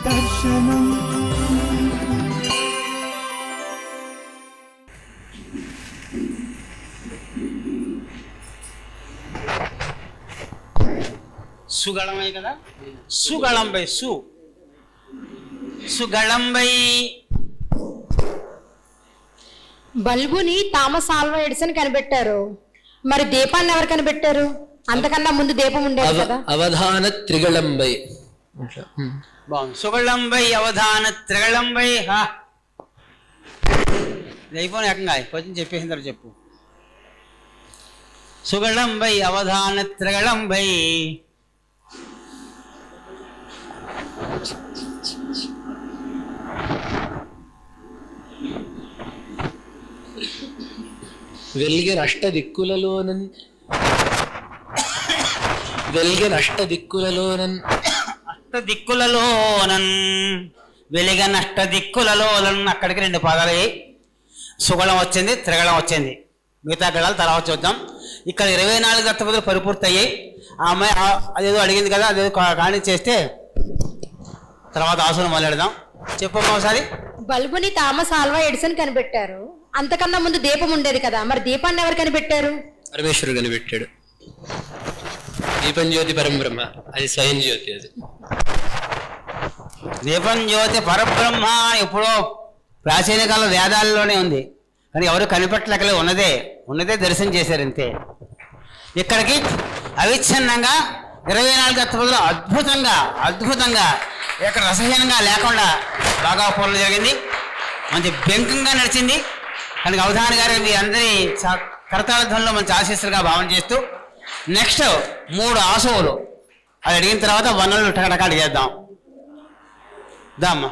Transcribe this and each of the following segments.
దర్శనం సుగళమై కదా సుగళంబై సు సుగళంబై బల్బుని థామస్ ఆల్వా ఎడిసన్ కనిపెట్టారు మరి దీపాన్ని ఎవరు కనిపెట్టారు అంతకన్నా ముందు దీపం ఉండేది అవ కదా అవధాన త్రిగళంబై అట్లా ఉమ్. బాగుంది సుగళంబై అవధాన త్రిగళంబై హా ఇది అయిపోయిన ఏకంగా కొంచెం చెప్పేసిన తర్వాత చెప్పు సుగళంబై అవధాన త్రిగళంబై వెలిగిన అష్ట దిక్కులలోనన్ వెలిగిన అష్ట దిక్కులలోనన్ అష్ట దిక్కులలోనన్ వెలిగన అష్ట దిక్కులలోనన్ అక్కడికి రెండు పదాలు అయ్యాయి. సుగళం వచ్చింది త్రిగళం వచ్చింది మిగతా గళాలు తర్వాత చూద్దాం ఇక్కడ ఇరవై నాలుగు దత్తపదులు పరిపూర్తి అయ్యాయి ఆ అమ్మాయి ఆ- అదేదో అడిగింది కదా అదేదో కా- కాణి చేస్తే తర్వాత ఆసును మొదలెడదాం చెప్పమ్మా ఒకసారి బల్బుని థామస్ ఆల్వా ఎడిసన్ కనిపెట్టారు అంతకన్నా ముందు దీపం ఉండేది కదా మరి దీపాన్ని ఎవరు కనిపెట్టారు పరమేశ్వరుడు కనిపెట్టాడు దీపం జ్యోతి పరంబ్రహ్మ అది స్వయం జ్యోతి అది దీపం జ్యోతి పరబ్రహ్మ ఎప్పుడో ప్రాచీన కాల వేదాల్లోనే ఉంది కానీ ఎవరు కనిపెట్టలేకలే ఉన్నదే ఉన్నదే దర్శనం చేశారు అంతే ఇక్కడికి అవిచ్ఛిన్నంగా ఇరవై నాలుగు దత్తపదులు అద్భుతంగా అద్భుతంగా ఇక్కడ రసహీనంగా లేకుండా బాగా పూర్ణ జరిగింది మంచి బెంకంగా నడిచింది కనుక అవధాన గారి మీ అందరి చ- కరతాళ ధ్వనిలో మంచి ఆశీస్సులుగా భావన చేస్తూ నెక్స్ట్ మూడు ఆశువులు అది అడిగిన తర్వాత వనరులు టకటకాలు చేద్దాం దామ్మా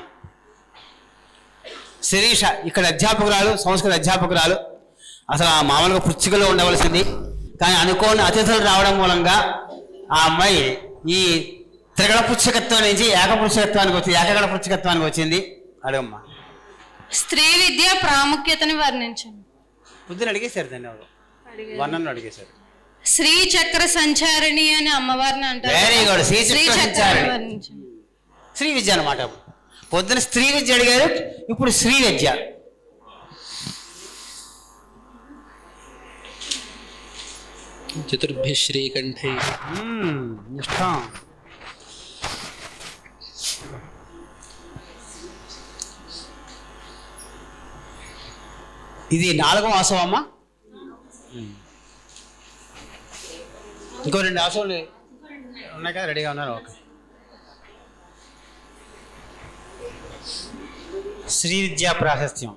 శిరీష ఇక్కడ అధ్యాపకురాలు సంస్కృత అధ్యాపకురాలు అసలు ఆ మామూలుగా పుచ్చికలో ఉండవలసింది కానీ అనుకోని అతిథులు రావడం మూలంగా ఆ అమ్మాయి ఈ త్రిగళ పుచ్చకత్వం నుంచి ఏకపుచ్చకత్వానికి వచ్చింది ఏకగళ పుచ్చకత్వానికి వచ్చింది అడగమ్మా స్త్రీ విద్య ప్రాముఖ్యతని వర్ణించండి పొద్దున అడిగేశారు దాన్ని ఎవరు వర్ణను అడిగేశారు శ్రీ చక్ర సంచారిణి అని అమ్మవారిని అంటారు Very good. శ్రీ చక్ర చక్రాన్ని సంచారిణి. వర్ణించండి స్త్రీ విద్య అనమాట పొద్దున స్త్రీ విద్య అడిగారు ఇప్పుడు శ్రీ విద్య చతుర్భి శ్రీకంఠై మ్మ్, ఇష్టం ఇది నాలుగో ఆశం అమ్మా ఇంకో రెండు ఆశలు ఉన్నాయి కదా రెడీగా ఉన్నారు ఓకే శ్రీ విద్యా ప్రాశస్త్యం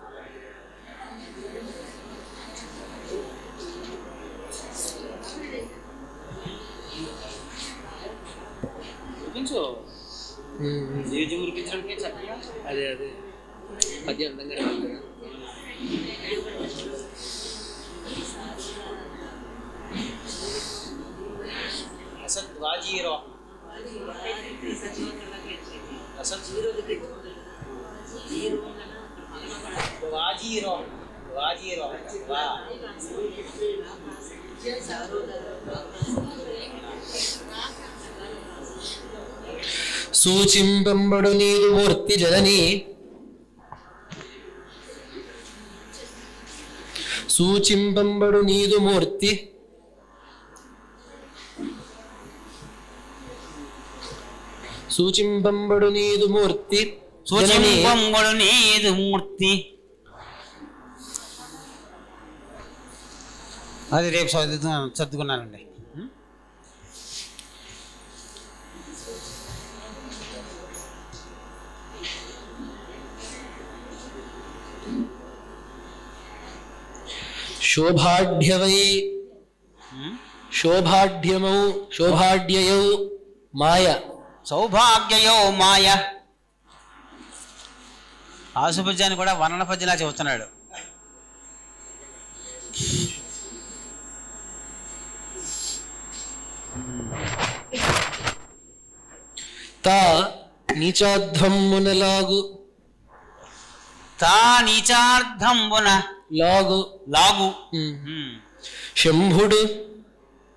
అదే అదే పద్యం అందంగా రావాలి కదా. అసద్వాజీరో వాజీరో వాజీరో వా సూచింపంబడు నీదు మూర్తి జనని సూచింపంబడు నీదు మూర్తి సూచింపంబడు నీదు మూర్తి జనని సూచింపంబడు నీదు మూర్తి అది రేపు చదువుతున్నాను చదువుకున్నానండి శోభాఢ్యవై శోభాఢ్యమౌ శోభాఢ్యయౌ మాయ సౌభాగ్యయో మాయ ఆసుపత్యాన్ని కూడా వర్ణన పద్యలా చెబుతున్నాడు తా నీచాధ్వమ్మునలాగు తా నీచార్థంబున లాగు లాగు ఉమ్. ఉమ్. శంభుడు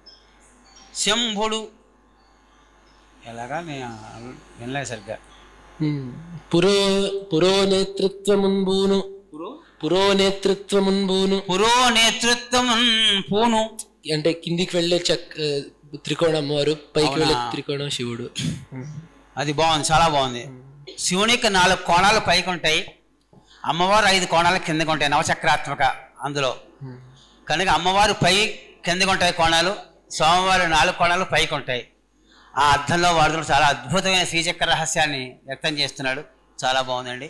శంభుడు ఎలాగా నేను వినలేదు సరిగ్గా ఉమ్. పురో పురోనేతృత్వమున్బూను పురోనేతృత్వమున్బూను పురో నేతృత్వం పూను అంటే కిందికి వెళ్ళే చక్ ఆ, త్రికోణం వారు పైకి అవునా? వెళ్ళే త్రికోణం శివుడు అది బాగుంది చాలా బాగుంది శివునికి నాలుగు కోణాలు పైకి ఉంటాయి అమ్మవారు ఐదు కోణాలు కిందకి ఉంటాయి నవచక్రాత్మక అందులో కనుక అమ్మవారు పై కిందకి ఉంటాయి కోణాలు స్వామివారి నాలుగు కోణాలు పైకి ఉంటాయి ఆ అర్థంలో వాడుతున్న చాలా అద్భుతమైన శ్రీచక్ర రహస్యాన్ని వ్యక్తం చేస్తున్నాడు చాలా బాగుందండి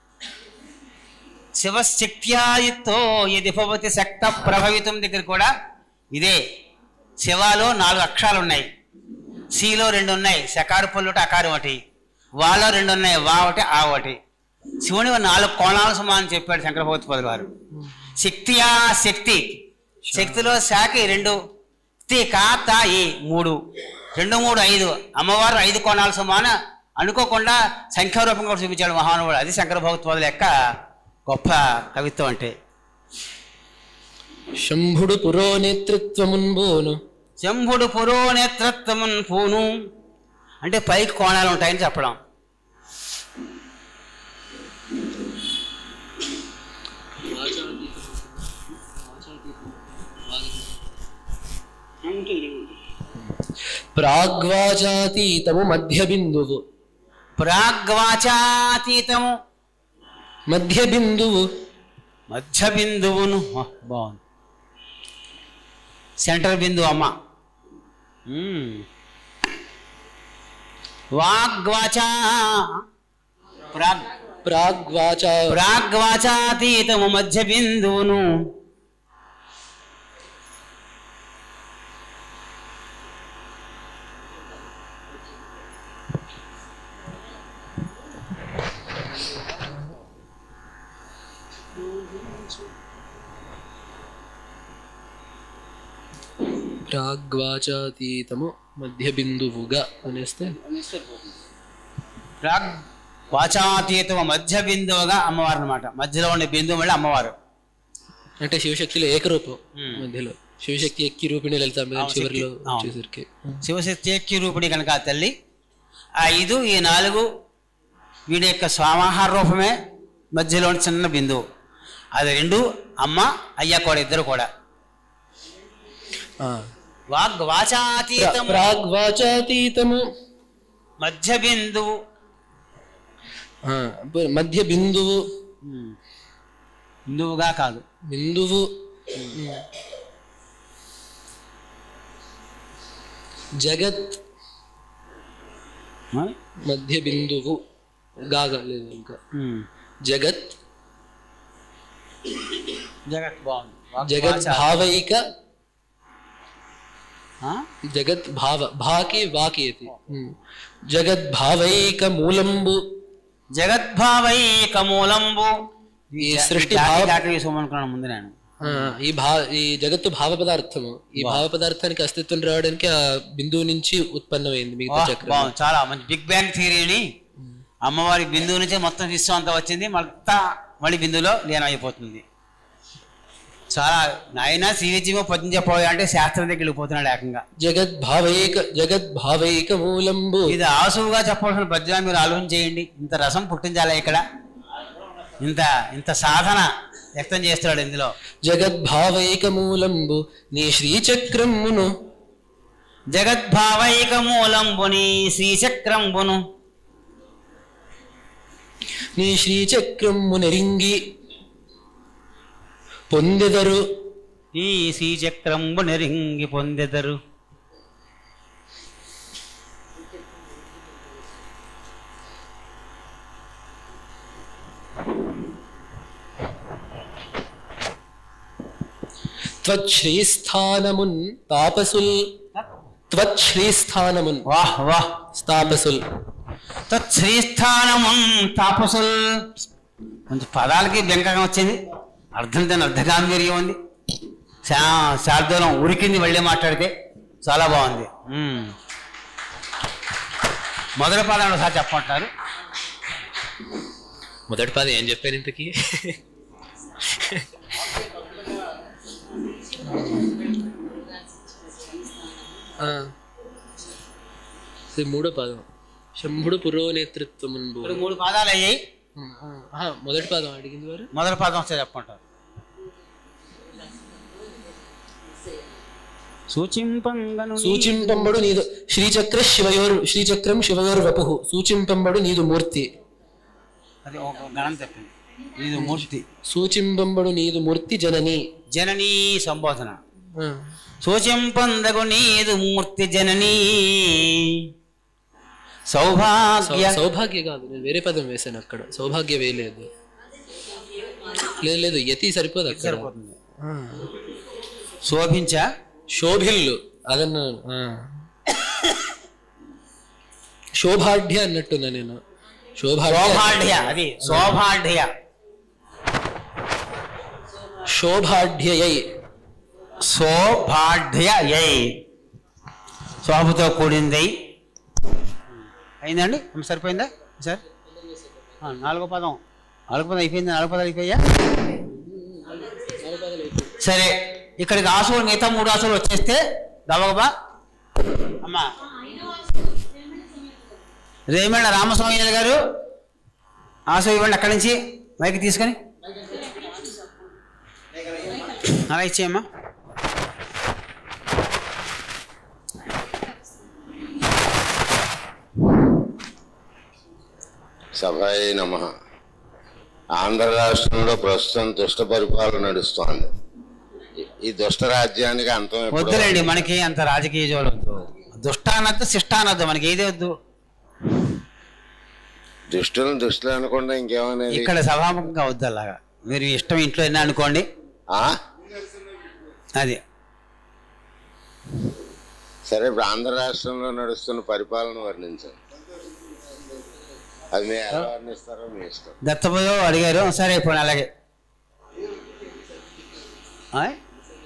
శివశక్త్యాయుతో యది భవతి శక్త ప్రభవితం దగ్గర కూడా ఇదే శివాలో నాలుగు అక్షరాలు ఉన్నాయి సిలో రెండు ఉన్నాయి శకారు పుల్లుట అకారు ఒకటి వాలో రెండు ఉన్నాయి వా ఒకటి ఆ ఒకటి శివుని నాలుగు కోణాల సమానం చెప్పాడు శంకర భగవత్పదులు వారు శక్తియా శక్తి శక్తిలో శాఖి రెండు తి కా తా ఈ మూడు రెండు మూడు ఐదు అమ్మవారు ఐదు కోణాల సమాన అనుకోకుండా సంఖ్యారూపంగా కూడా చూపించాడు మహానుభావుడు అది శంకర భగవత్పదుల యొక్క గొప్ప కవిత్వం అంటే శంభుడు పురోనేతృత్వమున్బూను శంభుడు పురోనేతృత్వమున్ పూను అంటే పైకి కోణాలు ఉంటాయని చెప్పడం ప్రాగ్వాచాతీతము మధ్య బిందువు ప్రాగ్వాచాతీతము మధ్య బిందువు మధ్య బిందువును ఆ, బాగుంది సెంటర్ బిందువు అమ్మ మ్మ్. వాగ్వాచా ప్రాగ్ ప్రాగ్వాచా ప్రాగ్వాచాతీతము మధ్య బిందువును ప్రాగ్వాచాతీతము మధ్య బిందువుగా అనేస్తే ప్రాగ్ వాచాతీతము మధ్య బిందువుగా అమ్మవారు అనమాట మధ్యలో ఉండే బిందువు మళ్ళీ అమ్మవారు అంటే శివశక్తిలో ఏకరూపం మ్మ్. మధ్యలో శివశక్తి ఎక్కి రూపిణి లలిత అవును, చివరిలో శక్తి. అవును. వచ్చేసరికి శివశక్తి రూపిణి కనుక ఆ తల్లి ఆ ఐదు ఈ నాలుగు వీడి యొక్క స్వామాహార రూపమే మధ్యలోని చిన్న బిందువు అది రెండు అమ్మ అయ్య కూడా ఇద్దరు కూడా ఆ. వాగ్ ప్ర- వాచాతీతం ప్రాగ్వాచాతీతము మధ్య బిందువు ఆ, బ- మధ్య బిందువు బిందువుగా కాదు బిందువు జగత్ ఆ? మధ్య బిందువు గాగా లేదు ఇంకా ఉమ్. జగత్ జగత్ బాగుంది వాగ్ జగత్ వాచా- భావైక ఆ? జగత్ భావ భాకి వాకి ఇది జగత్ భావైక మూలంబు జగద్భావైక మూలంబు ఈ సృష్టి దాటి భావ దాటి వేసుకోమనుకున్నాను ముందు నేను ఆ, ఈ భా ఈ జగత్తు భావ పదార్థము ఈ భావ పదార్థానికి అస్తిత్వం రావడానికి ఆ బిందువు నుంచి ఉత్పన్నమైంది మిగతా వాహ్, చక్రం బాగుంది చాలా మంచి బిగ్ బ్యాంగ్ థియరీని అమ్మవారి బిందువు నుంచే మొత్తం విశ్వం అంతా వచ్చింది మొత్తం మళ్ళీ బిందువులో లీనమైపోతుంది చాలా నాయన శ్రీవిద్యమో పద్యం చెప్పబోయే అంటే శాస్త్రం దగ్గర వెళ్ళిపోతున్నాడు ఏకంగా జగత్ భావైక జగత్ భావైక మూలంబు ఇది ఆసువుగా చెప్పవలసిన పద్యాన్ని మీరు ఆలోచన చేయండి ఇంత రసం పుట్టించాలి ఇక్కడ ఇంత ఇంత సాధన వ్యక్తం చేస్తున్నాడు ఇందులో జగత్ భావైక మూలంబు నీ శ్రీచక్రమును జగద్భావైక మూలంబుని శ్రీచక్రంబును నీ శ్రీచక్రము నెరింగి పొందెదరు ఈ శ్రీచక్రంబు నెరింగి పొందెదరు త్వచ్శ్రీస్థానమున్ తాపసుల్ త్వచ్శ్రీస్థానమున్ వాహ్ వాహ్ తాపసుల్ తత్శ్రీస్థానమున్ తాపసుల్ కొంచెం పదాలకి బెంకగా వచ్చింది అర్థం దాని అర్ధగాంభీర్యం ఉంది శా శార్దూలం ఉరికింది వెళ్ళి మాట్లాడితే చాలా బాగుంది మ్మ్. మొదటి పదం ఒకసారి చెప్పమంటారు మొదటి పది ఏం చెప్పాను ఇంతకీ ఆ. ఇది మూడో పదం శంభుడు పురోనేతృత్వం ఇప్పుడు మూడు పాదాలు అయ్యాయి మొదటి పాదం అడిగింది వారు మొదటి పాదం వస్తే చెప్పంటారు సూచింపంగను సూచింపంబడు నీదు శ్రీచక్ర శివయోర్ శ్రీచక్రం శివయోర్ వపు సూచింపంబడు నీదు మూర్తి అది ఒక గణం చెప్పింది ఇది మూర్తి సూచింపంబడు నీదు మూర్తి జనని జననీ సంబోధన ఆ. సూచింపందగు నీదు మూర్తి జననీ సౌభాగ్య సౌ- సౌభాగ్య కాదు నేను వేరే పదం వేశాను అక్కడ సౌభాగ్య వేయలేదు లేదు లేదు యతి సరిపోదు అక్కడ సరిపోతుంది శోభించ శోభిల్లు అదన్న ఆ. శోభాఢ్య అన్నట్టున్నా నేను శోభాఢ్య శోభాఢ్య అది శోభాఢ్య శోభాఢ్యయై శోభాఢ్య యై శోభతో కూడింది అయిందండి అమ్మ, సరిపోయిందా సార్ ఆ, నాలుగో పదం నాలుగో పదం అయిపోయింది నాలుగో పదాలు అయిపోయా సరే ఇక్కడికి ఆశువులు మిగతా మూడు ఆశువులు వచ్చేస్తే గబగబా అమ్మా రేమేళ్ళ రామస్వామి గారు ఆశ ఇవ్వండి అక్కడి నుంచి మైకి తీసుకొని అలా ఇచ్చేయమ్మా సభాయ నమ ఆంధ్ర రాష్ట్రంలో ప్రస్తుతం దుష్ట పరిపాలన నడుస్తోంది ఈ- ఈ దుష్ట రాజ్యానికి అంతం ఎప్పుడో- వద్దులేండి మనకి అంత రాజకీయ జోలు వద్దు దుష్ట అనద్దు శిష్ట అనద్దు మనకి ఏది వద్దు దుష్టులను దుష్టులు అనకుండా ఇంకేమనేది ఇక్కడ సభాముఖంగా వద్దు అలాగా మీరు ఇష్టం ఇంట్లో ఎన్న అనుకోండి ఆ? అది సరే ఇప్పుడు ఆంధ్ర రాష్ట్రంలో నడుస్తున్న పరిపాలన వర్ణించండి అది మీరు ఎలా వర్ణిస్తారో మీ ఇష్టం దత్తపదో అడిగారు సరే ఇప్పుడు అలాగే ఆయ్?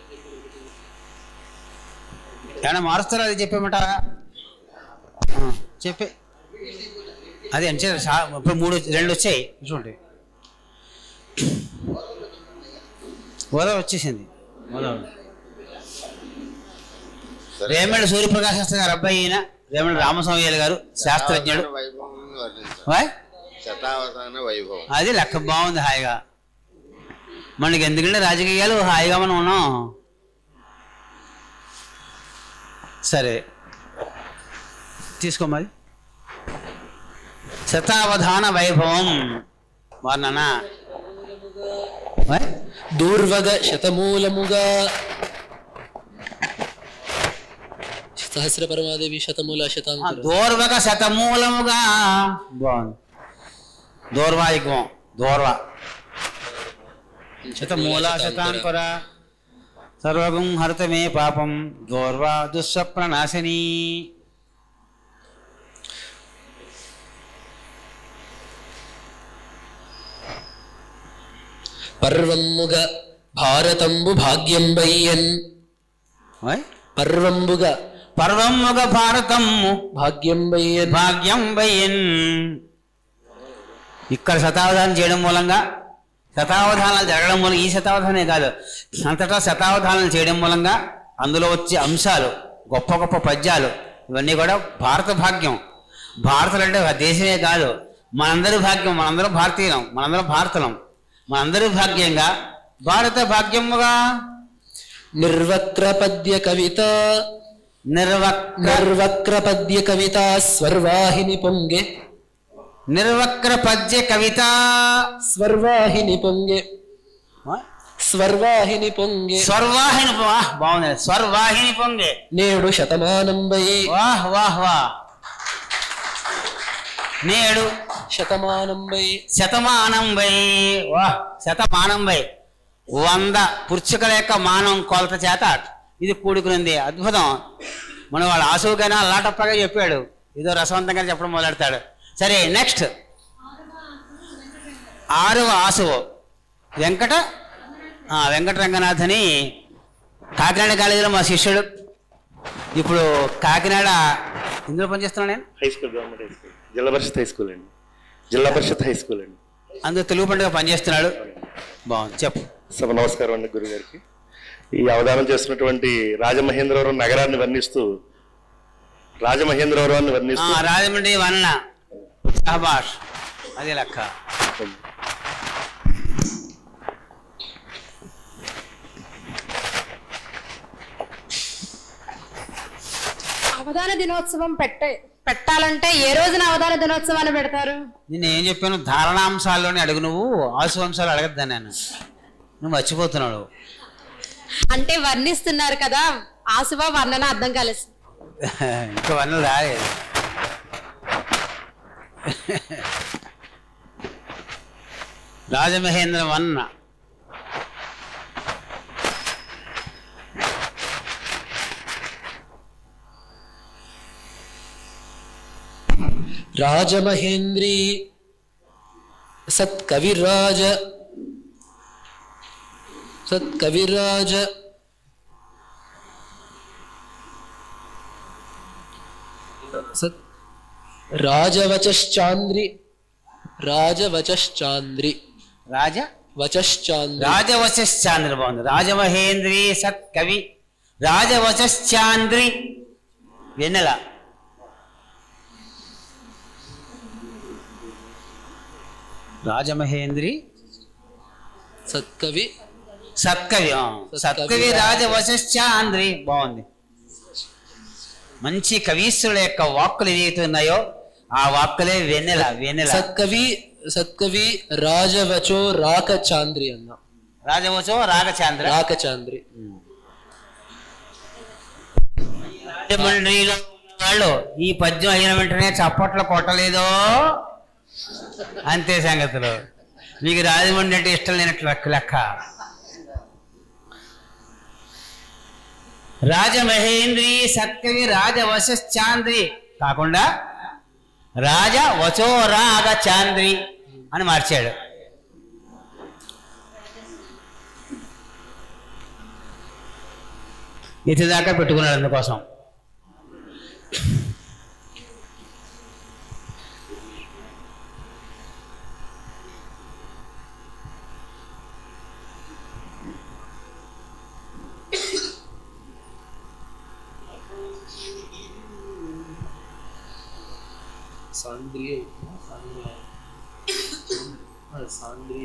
ఏమన్నా మారుస్తారా అది చెప్పేమంటారా ఆ, చెప్పే అది అంటే సా- ఇప్పుడు మూడు రెండు వచ్చాయి చూడండి గోదావరి వచ్చేసింది గోదావరి సరే రేమళ్ళ సూర్యప్రకాశ్ శాస్త్రి గారు అబ్బాయి ఈయన రేమళ్ళ రామస్వామి గారు శాస్త్రజ్ఞుడు శతావధాన వైభవం వర్ణించండి వాయ్? శతావధాన వైభవం అది లెక్క బాగుంది హాయిగా మనకి ఎందుకంటే రాజకీయాలు హాయిగా మనం ఉన్నాం సరే తీసుకో మరి శతావధాన వైభవం వర్ణన వాయ్? దూర్వగ శతమూలముగా సహస్ర పరమాదేవి శతమూల ఆ, శతాంకుర దోర్వక శతమూలముగా బాగుంది దోర్వాయుగం దోర్వ శతమూల శతాంకుర సర్వగం హరిత మే పాపం దోర్వా దుస్వప్న నాశిని పర్వమ్ముగ భారతంబు భాగ్యంబయ్యన్ ఓయ్. పర్వంబుగ పర్వముగ భారతము భాగ్యంబయ్యన్ భాగ్యం వయ్యన్ ఇక్కడ శతావధానం చేయడం మూలంగా శతావధానాలు జరగడం మూలంగా ఈ శతావధానే కాదు అంతటా శతావధానాలు చేయడం మూలంగా అందులో వచ్చే అంశాలు గొప్ప గొప్ప పద్యాలు ఇవన్నీ కూడా భారత భాగ్యం భారతులు అంటే ఒక దేశమే కాదు మనందరి భాగ్యం మనందరం భారతీయులం మనందరం భారతులం మనందరి భాగ్యంగా భారత భాగ్యముగా నిర్వక్ర పద్య కవిత నిర్వక్ర నిర్వక్ర పద్య కవిత స్వర్వాహిని పొంగే నిర్వక్ర పద్య కవిత స్వర్వాహిని పొంగే స్వర్వాహిని పొంగే స్వర్వాహిని పొ- వాహ్, బాగుంది స్వర్వాహిని పొంగే నేడు శతమానంబై వాహ్ వాహ్ వాహ్ నేడు శతమానంబై శతమానం వై వాహ్ శతమానం వై వంద పురుషుకల యొక్క మానం కొలత చేత ఇది కూడుకునింది అద్భుతం మనం వాళ్ళ ఆసువుకైనా అల్లాటప్పగా చెప్పాడు ఏదో రసవంతంగా చెప్పడం మొదలెడతాడు సరే నెక్స్ట్ ఆరవ ఆసువు వెంకట ఆ, వెంకట రంగనాథని కాకినాడ కాలేజీలో మా శిష్యుడు ఇప్పుడు కాకినాడ ఇందులో పనిచేస్తున్నాను నేను high school government high school Zilla Parishad high school అండి జిల్లా పరిషత్ హై స్కూల్ అండి అందులో తెలుగు పండుగ పనిచేస్తున్నాడు బాగుంది చెప్పు సభ నమస్కారం అండి గురుగారికి ఈ అవధానం చేస్తున్నటువంటి రాజమహేంద్రవరం నగరాన్ని వర్ణిస్తూ రాజమహేంద్రవరాన్ని ఆ, వర్ణిస్తూ రాజమండ్రి వన్న షహబాష్ అది లెక్క అవధాన దినోత్సవం పెట్టే పెట్టాలంటే ఏ రోజున అవధాన దినోత్సవాన్ని పెడతారు నేను ఏం చెప్పాను ధారణాంశాల్లోనే అడుగు నువ్వు ఆశువంశాలు అడగద్దా నేను నువ్వు మర్చిపోతున్నావు అంటే వర్ణిస్తున్నారు కదా ఆశుభ వర్ణన అర్థం కాలేదు ఇంకా వన్నలు రాలేదు రాజమహేంద్ర వన్న రాజమహేంద్రి సత్కవిరాజ సత్కవిరాజ సత్ రాజవచాంద్రి రాజవచాంద్రి రాజ వచాంద్రి రాజవచాంద్రి బాగుంది రాజమహేంద్రి సత్ కవి రాజవచాంద్రి వెన్నెల రాజమహేంద్రి సత్కవి సత్కవి ఆ, సత్కవి రాజవశాంద్రి బాగుంది మంచి కవీశ్వరుల యొక్క వాక్కులు ఏవైతే ఉన్నాయో ఆ వాక్కులే వెన్నెల వెన్నెల సత్కవి సత్కవి రాజవచో రాకచాంద్రి అన్న రాజవచో రాగచాంద్ర రాకచాంద్రి రాజమండ్రిలో వాళ్ళు ఈ పద్యం అయిన వెంటనే చప్పట్లు కొట్టలేదో అంతే సంగతులు మీకు రాజమండ్రి అంటే ఇష్టం లేనట్లు లెక్క- లెక్క రాజమహేంద్రి సత్కవి రాజవశాంద్రి కాకుండా రాజ వచో రాగ చాంద్రి అని మార్చాడు ఇది దాకా పెట్టుకున్నాడు అందుకోసం సాంద్రి సాంద్రి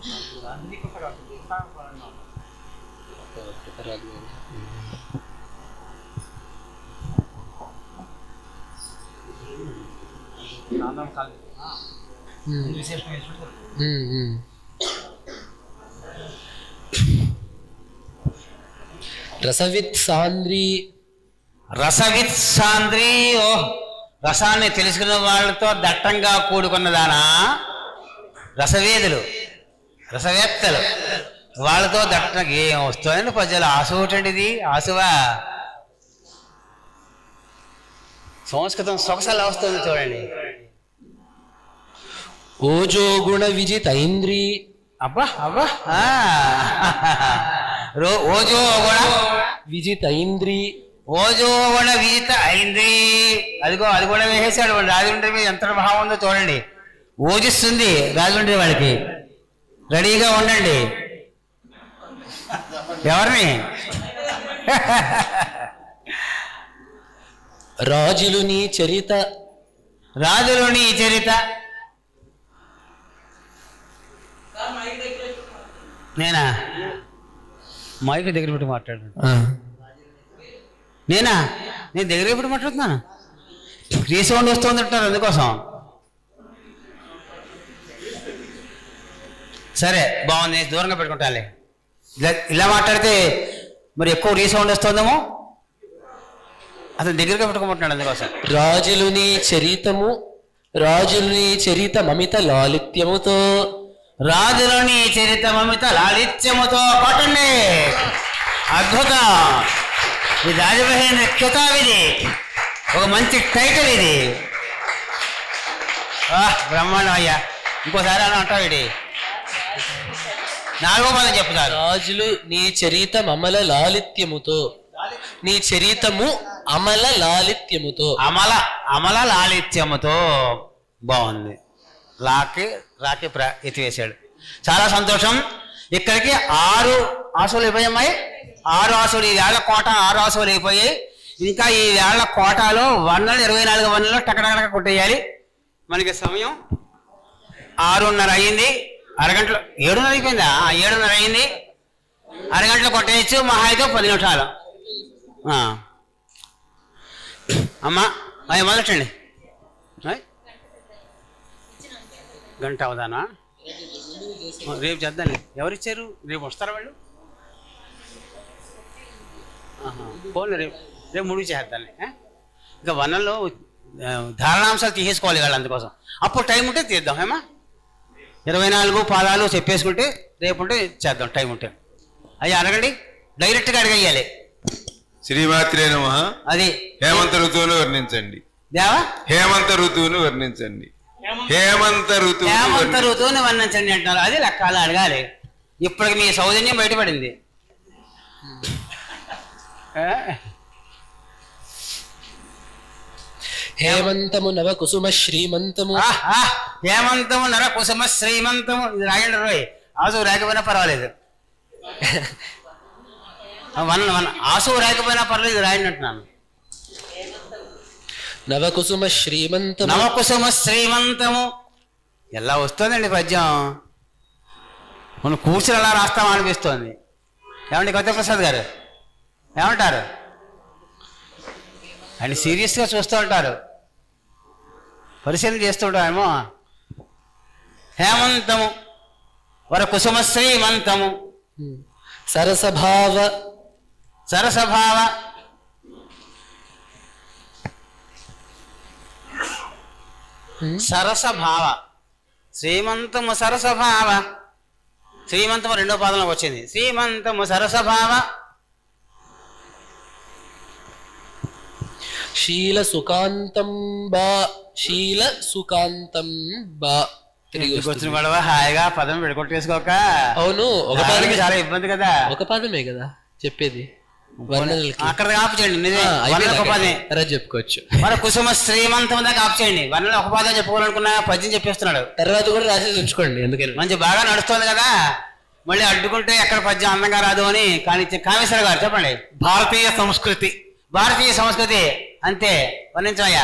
రసవిత్ సాంద్రి రసవిత్ సాంద్రి ఓ రసాన్ని తెలుసుకున్న వాళ్ళతో దట్టంగా కూడుకున్నదానా రసవేదులు రసవేత్తలు వాళ్ళతో దట్టంగా ఏం వస్తుందండి పద్యాలు ఆసు ఒకటండి ఇది ఆసువా సంస్కృతం సొగసలా వస్తుంది చూడండి ఓజో గుణ విజితైంద్రి అబ్బా అబ్బా ఆ. రో ఓజో గుణ విజితైంద్రి ఓజో గుణ విజిత అయింది అదిగో అది కూడా వేసేసాడు వాడు రాజమండ్రి మీద ఎంత భావం ఉందో చూడండి ఓజిస్తుంది రాజమండ్రి వాళ్ళకి రెడీగా ఉండండి ఎవరిని రాజులు నీ చరిత రాజులోని ఈ చరిత నేనా మైక్ దగ్గర పెట్టి మాట్లాడు నేనా నేను దగ్గర పెట్టి మాట్లాడుతున్నాను రీసౌండ్ వస్తుంది అంటారు అందుకోసం సరే బాగుంది నేను దూరంగా పెట్టుకుంటాలే ఇలా ఇలా మాట్లాడితే మరి ఎక్కువ రీసౌండ్ వస్తుందేమో అతను దగ్గరగా పెట్టుకోమంటున్నాడు అందుకోసం రాజులు నీ చరితము రాజులు నీ చరిత మమిత లాలిత్యముతో రాజులోని చరిత మమిత లాలిత్యముతో కొట్టండి అద్భుతం ఇది రాజమహేంద్ర కితాబ్ ఇది ఒక మంచి టైటిల్ ఇది ఆహ్, బ్రహ్మాండం అయ్యా ఇంకోసారి అలా అంటావు ఇది నాలుగో పదం చెప్తారు రాజులు నీ చరిత అమల లాలిత్యముతో నీ చరితము అమల లాలిత్యముతో అమల అమల లాలిత్యముతో బాగుంది లాకి రాకి ప్ర ఎత్తివేశాడు చాలా సంతోషం ఇక్కడికి ఆరు ఆశలు అయిపోయాయి ఆరు ఆశలు ఈ వేళ కోట ఆరు ఆశలు అయిపోయాయి ఇంకా ఈ వేళ్ల కోటాలో వన్నలు ఇరవై నాలుగు వన్నలు టకటక కొట్టేయాలి మనకి సమయం ఆరున్నర అయింది అరగంటలో ఏడున్నర అయిపోయిందా ఆ, ఏడున్నర అయింది అరగంటలో కొట్టేయచ్చు మహా అయితే పది నిమిషాలు ఆ. అమ్మా అవి మొదలెట్టండి అయ్. గంట అవుదానా రేపు చేద్దాం ఎవరిచ్చారు రేపు వస్తారా వాళ్ళు ఆహా. పోన్లే రేపు రేపు ముడి చేద్దాం ఇంకా వనంలో ఆ, ధారణాంశాలు తీసేసుకోవాలి వాళ్ళు అందుకోసం అప్పుడు టైం ఉంటే తీద్దాం ఏమా ఇరవై నాలుగు పాదాలు చెప్పేసుకుంటే రేపు ఉంటే చేద్దాం టైం ఉంటే అయ్యి అడగండి డైరెక్ట్గా అడగయ్యాలి శ్రీమాత్రే నమ అది హేమంత ఋతువును వర్ణించండి దేవా హేమంత ఋతువును వర్ణించండి హేమంత ఋతువు హేమంత ఋతువుని వర్ణించండి అంటారు అది లెక్కాలు అడగాలి ఇప్పటికి మీ సౌజన్యం బయటపడింది ఏ? హేమంతము నవ కుసుమ శ్రీమంతము ఆ, ఆ, హేమంతము నర కుసుమ శ్రీమంతము ఇది రాయండి రోయ్ ఆసు రాకపోయినా పర్వాలేదు ఆ, వన్ వన్ ఆసు రాకపోయినా పర్వాలేదు ఇది రాయండి అంటున్నాను నవ కుసుమ శ్రీమంతము నవకుసుమ శ్రీమంతము ఎలా వస్తుందండి పద్యం మనం కూర్చుని అలా రాస్తాం అనిపిస్తోంది ఏమండి కొత్త ప్రసాద్ గారు ఏమంటారు ఆయన సీరియస్గా చూస్తూ ఉంటారు పరిశీలన చేస్తూ ఉంటారేమో హేమంతము వర కుసుమ శ్రీమంతము సరసభావ సరసభావ సరసభావ శ్రీమంతము సరసభావ శ్రీమంతము రెండో పాదంలోకి వచ్చింది శ్రీమంతము సరసభావ శీల సుకాంతం బా శీల సుకాంతం బా తిరిగి వచ్చిన వస్తుంది. గొడవ హాయిగా పదం విడగొట్టేసుకోక అవును ఒక దానికి పాదమే చాలా ఇబ్బంది కదా ఒక పాదమే కదా చెప్పేది వర్ణనలకి అక్కడ ఆపు చేయండి నిజమే ఆ, వర్ణన ఒక అయిపోయింది పదే అక్కడ. తర్వాత చెప్పుకోవచ్చు మన కుసుమ శ్రీమంతం దాకా ఆపు చేయండి వర్ణన ఒక పాదం చెప్పుకోవాలనుకున్నా పద్యం చెప్పేస్తున్నాడు తర్వాత కూడా రాసేసి ఉంచుకోండి ఎందుకని మంచి బాగా నడుస్తుంది కదా మళ్ళీ అడ్డుకుంటే ఎక్కడ పద్యం అందంగా రాదు అని కానీ కామేశ్వర గారు చెప్పండి భారతీయ సంస్కృతి భారతీయ సంస్కృతి అంతే వర్ణించమయ్యా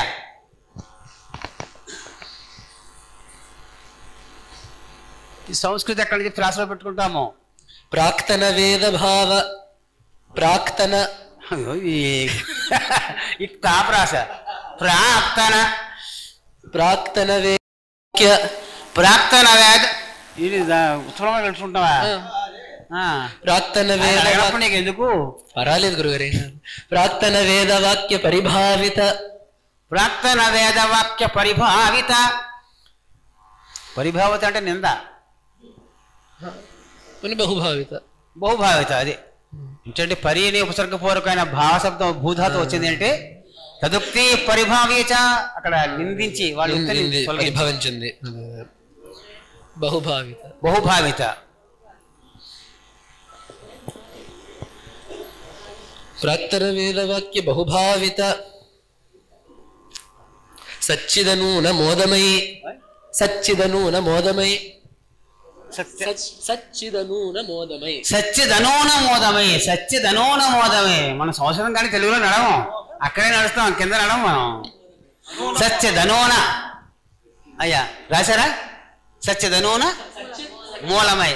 ఈ సంస్కృతి ఎక్కడి నుంచి ప్రాసలో పెట్టుకుంటాము ప్రాక్తన వేద భావ ప్రాక్తన అయ్యో, ఈ- ఈ తాప్రాస ప్రాక్తన ప్రాక్తన వేక్య ప్రాక్తన వేద ఇది దా- ఉత్తరంగా తెలుసుకుంటావా ఆ. ప్రాక్తన ఆయన వేద అడగనప్పుడు నీకు ఎందుకు పర్వాలేదు గురుగారే ప్రాక్తన వేద వాక్య పరిభావిత ప్రాక్తన వేదవాక్య పరిభావిత పరిభావిత అంటే నింద పుని బహుభావిత బహుభావిత అది ఏంటంటే పరి అనే ఉపసర్గపూర్వకమైన భావశబ్దం భూధాతు వచ్చింది అంటే తదుక్తి పరిభావిత అక్కడ నిందించి వాళ్ళు ఉక్తిని ఇది తొలగించి. పరిభవించింది బహుభావిత బహుభావిత ప్రాక్తన వేద వాక్య బహుభావిత సచ్చిదనూన మోదమై సచ్చిదనూన మోదమై సచ్- సచ్చిదనూన మోదమై సత్యధనోనమోదమే సత్యధనోనమోదమే మన సంవత్సరం కానీ తెలుగులో నడవం అక్కడే నడుస్తాం కింద నడవం మనం సత్యధనోన అయ్యా రాశారా సత్యధనోన మూలమై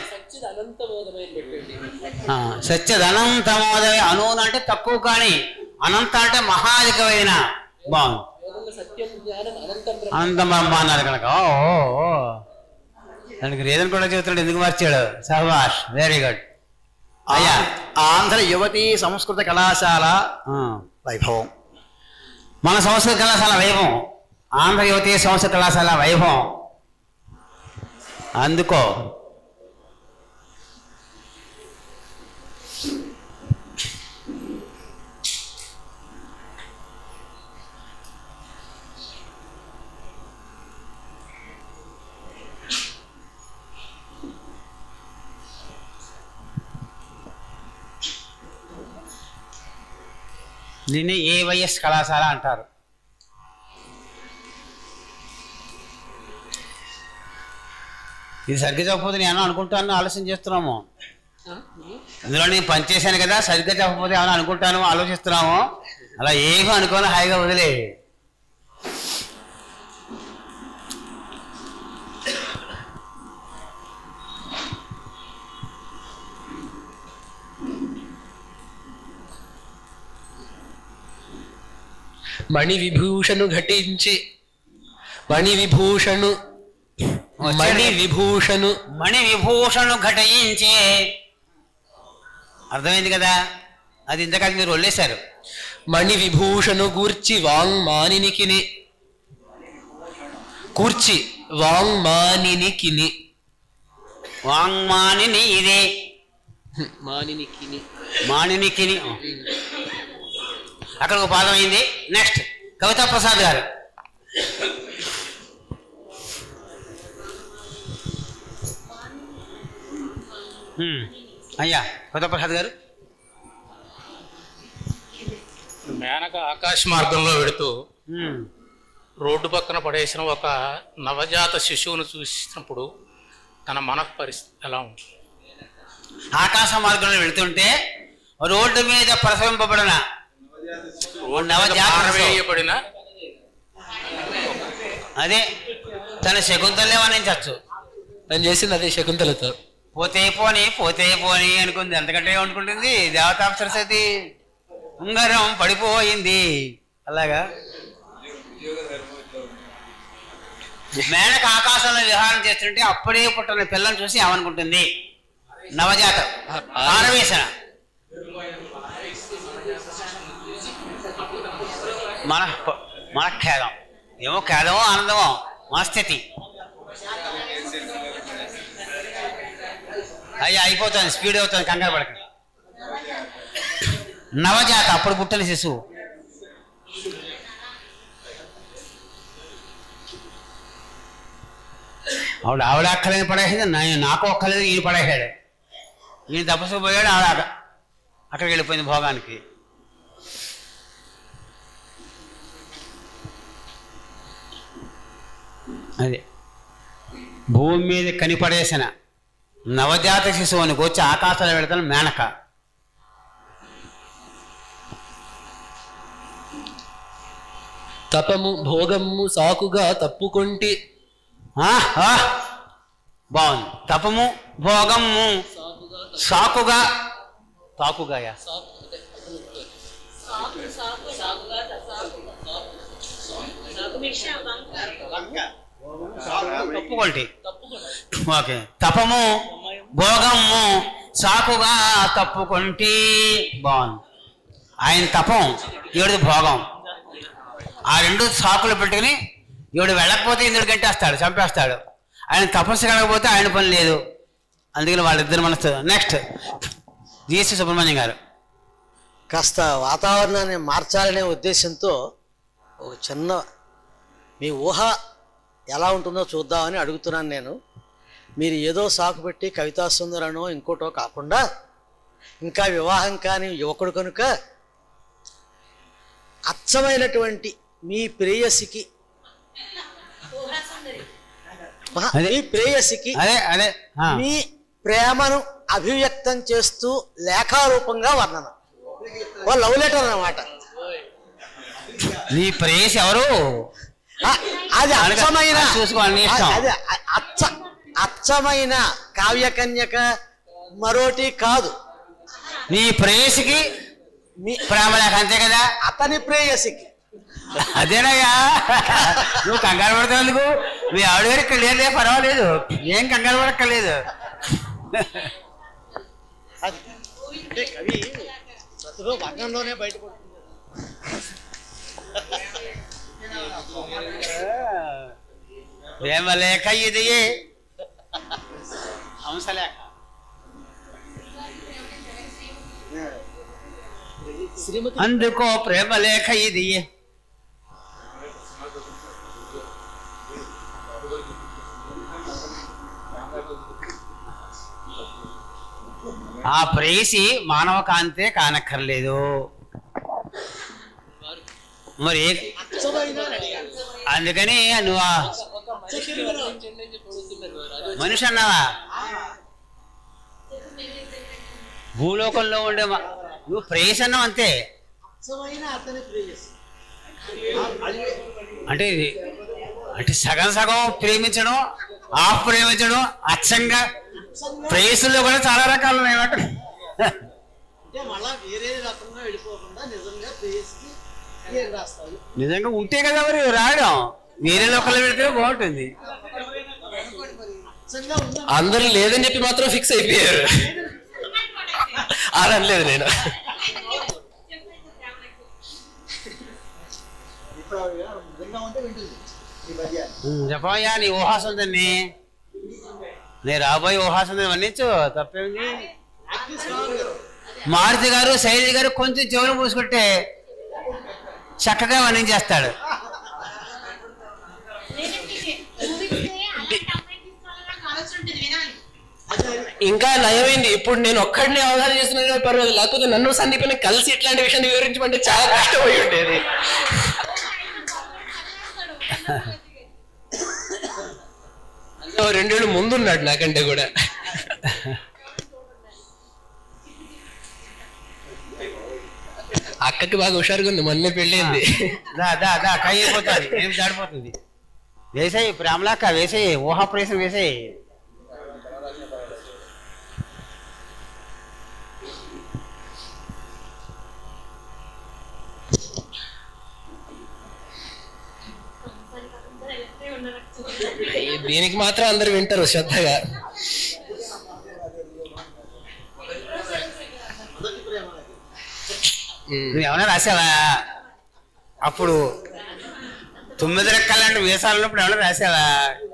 ఆ, సత్యధనంతమోదమే అనూన అంటే తక్కువ కానీ అనంత అంటే మహాధికమైన బాగుంది అనంత బ్రహ్మ అన్నారు కనుక ఓ ఓ, ఓ. దానికి రీజన్ కూడా చెబుతున్నాడు ఎందుకు మార్చాడు సహబాష్ వెరీ గుడ్ అయ్యా ఆంధ్ర యువతీ సంస్కృత కళాశాల ఆ. వైభవం మన సంస్కృత కళాశాల వైభవం ఆంధ్ర యువతీ సంస్కృత కళాశాల వైభవం అందుకో దీన్ని ఏవైఎస్ కళాశాల అంటారు ఇది సరిగ్గా చెప్పకపోతే నేను అనుకుంటాను ఆలోచన చేస్తున్నాము ఇందులో నేను పనిచేశాను కదా సరిగ్గా చెప్పకపోతే ఏమైనా అనుకుంటాను ఆలోచిస్తున్నాము అలా ఏమీ అనుకోని హాయిగా వదిలే మణి విభూషణు ఘటించి మణి విభూషణు మణి విభూషణు మణి విభూషణు ఘటయించే అర్థమైంది కదా అది ఇంతకాదు మీరు వదిలేశారు మణి విభూషణు గూర్చి వాంగ్ మానినికిని కూర్చి వాంగ్ మానినికిని వాంగ్మానిని ఇదే మానినికిని మానినికిని అక్కడ ఒక పాదం అయింది నెక్స్ట్ కవితా ప్రసాద్ గారు హ్మ్. అయ్యా కవితా ప్రసాద్ గారు మేనక ఆకాశ మార్గంలో వెడుతూ హ్మ్. రోడ్డు పక్కన పడేసిన ఒక నవజాత శిశువును చూసినప్పుడు తన మనః పరిస్థితి ఎలా ఉంటుంది ఆకాశ మార్గంలో వెళుతుంటే రోడ్డు మీద ప్రసవింపబడిన ఓ నవజాత శిశువు. పారవేయబడిన అదే తన శకుంతలే వర్ణించవచ్చు తను చేసింది అదే శకుంతలతో పోతే పోని పోతే పోని అనుకుంది ఎంతకంటే అనుకుంటుంది దేవతా సరస్వతి ఉంగరం పడిపోయింది అలాగా మేనక ఆకాశంలో విహారం చేస్తుంటే అప్పుడే పుట్టిన పిల్లని చూసి ఏమనుకుంటుంది నవజాతం ఆరవేశన మన మన ఖేదం ఏమో ఖేదమో ఆనందమో మన స్థితి అయ్యా అయిపోతుంది స్పీడ్ అవుతుంది కంగారు పడక నవజాత అప్పుడు పుట్టిన శిశువు ఆవిడ ఆవిడ అక్కలేని పడేసింది నా- నాకు ఒక్కలేదు ఈయన పడేసాడు ఈయన తపస్సు పోయాడు ఆవిడ అక్క- అక్కడికి వెళ్ళిపోయింది భోగానికి అదే భూమి మీద కనిపడేసిన నవజాత శిశువునికి వచ్చి ఆకాశంలో పెడతాను మేనక తపము భోగము సాకుగా తప్పుకొంటి ఆ, ఆ, బాగుంది తపము భోగము సాకుగా తాకుగాయా తప్పుకొంటి ఓకే తపము భోగము సాకుగా తప్పుకొంటి బాగుంది ఆయన తపం ఈవిడది భోగం ఆ రెండు సాకులు పెట్టుకుని ఈవిడ వెళ్ళకపోతే ఇంద్రుడు గంటేస్తాడు చంపేస్తాడు ఆయన తపస్సు కలగకపోతే ఆయన పని లేదు అందుకని వాళ్ళిద్దరు మనసు నెక్స్ట్ జిఎస్సి సుబ్రహ్మణ్యం గారు కాస్త వాతావరణాన్ని మార్చాలనే ఉద్దేశంతో ఒక చిన్న మీ ఊహ ఎలా ఉంటుందో చూద్దామని అడుగుతున్నాను నేను మీరు ఏదో సాకు పెట్టి కవితా సుందరనో ఇంకోటో కాకుండా ఇంకా వివాహం కాని యువకుడు కనుక అచ్చమైనటువంటి మీ ప్రేయసికి మహా, అదే. మీ ప్రేయసికి అదే అదే ఆ. మీ ప్రేమను అభివ్యక్తం చేస్తూ లేఖారూపంగా వర్ణన ఓ లవ్ లెటర్ అన్నమాట నీ ప్రేయసి ఎవరు ఆ, అది అలాగే, అచ్చమైన అది చూసుకోవాలి, నీ ఇష్టం. అది అ- అచ్చ అచ్చమైన కావ్యకన్యక మరోటి కాదు నీ ప్రేయసికి మీ ప్రేమ లేక అంతే కదా అతని ప్రేయసికి అదేనయ్యా నువ్వు కంగారు పడుతున్నందుకు మీ ఆవిడ గారికి ఇక్కడ లేదే పర్వాలేదు ఏం కంగారు పడక్కర్లేదు అది అంటే కవి ప్రతిభ వర్ణంలోనే బయటపడుతుంది ప్రేమ లేఖ ఇది హంసలేఖ శ్రీమతి అందుకో ప్రేమ లేఖ ఇది ఆ ప్రేయసి మానవ కాంతే కానక్కర్లేదు మరి ఏ- అచ్చమైన అని అడిగాను. అందుకని నువ్వు ఆ మనిషి అన్నావా భూలోకంలో ఉండే మ- నువ్వు ప్రేయసి అన్నావు అంతే అచ్చమైన అతని ప్రేయస్ అంటే ఇది అంటే సగం సగం ప్రేమించడం ఆఫ్ ప్రేమించడం అచ్చంగా ప్రేయసుల్లో కూడా చాలా రకాలు ఉన్నాయి అన్నమాట. అంటే మళ్ళా వేరే రకంగా వెళ్ళిపోకుండా నిజంగా ప్రేయస్కి ఏం రాస్తారు నిజంగా ఉంటే కదా మరి రాయడం వేరే లోకల్లో పెడితే బాగుంటుంది అచ్చంగా ఉన్న అందరూ లేదని చెప్పి మాత్రం ఫిక్స్ అయిపోయారు అలా అనలేదు నేను ఇప్పుడు నిజంగా ఉంటే వింటుంది ఈ పద్యాన్ని చెప్పయ్యా నీ ఊహాసుందని నీ రాబోయే ఊహాసుందని వర్ణించు తప్పేంది మారుతి గారు శైలి గారు కొంచెం చెవులు మూసుకుంటే చక్కగా వర్ణించేస్తాడు ఇంకా నయమైంది ఇప్పుడు నేను ఒక్కడిని అవగాహన చేస్తున్నాను కాబట్టి పర్వాలేదు లేకపోతే నన్ను సందీపని కలిసి ఇట్లాంటి విషయాన్ని వివరించమంటే చాలా కష్టమై ఉండేది అంటే ఓ రెండేళ్ళు ముందున్నాడు నాకంటే కూడా అక్కకి బాగా హుషారుగా ఉంది మొన్నే పెళ్ళైంది దా దా దా కై అయిపోతుంది ఏం దాడిపోతుంది వేసేయి ప్రేమలాక్క వేసేయి ఊహా ప్రవేశం వేసేయి దీనికి మాత్రం అందరు వింటారు శ్రద్ధగా నువ్వు ఏమైనా రాసావా అప్పుడు తొమ్మిది రెక్కలాంటి వేసాలు ఉన్నప్పుడు ఏమైనా రాసావా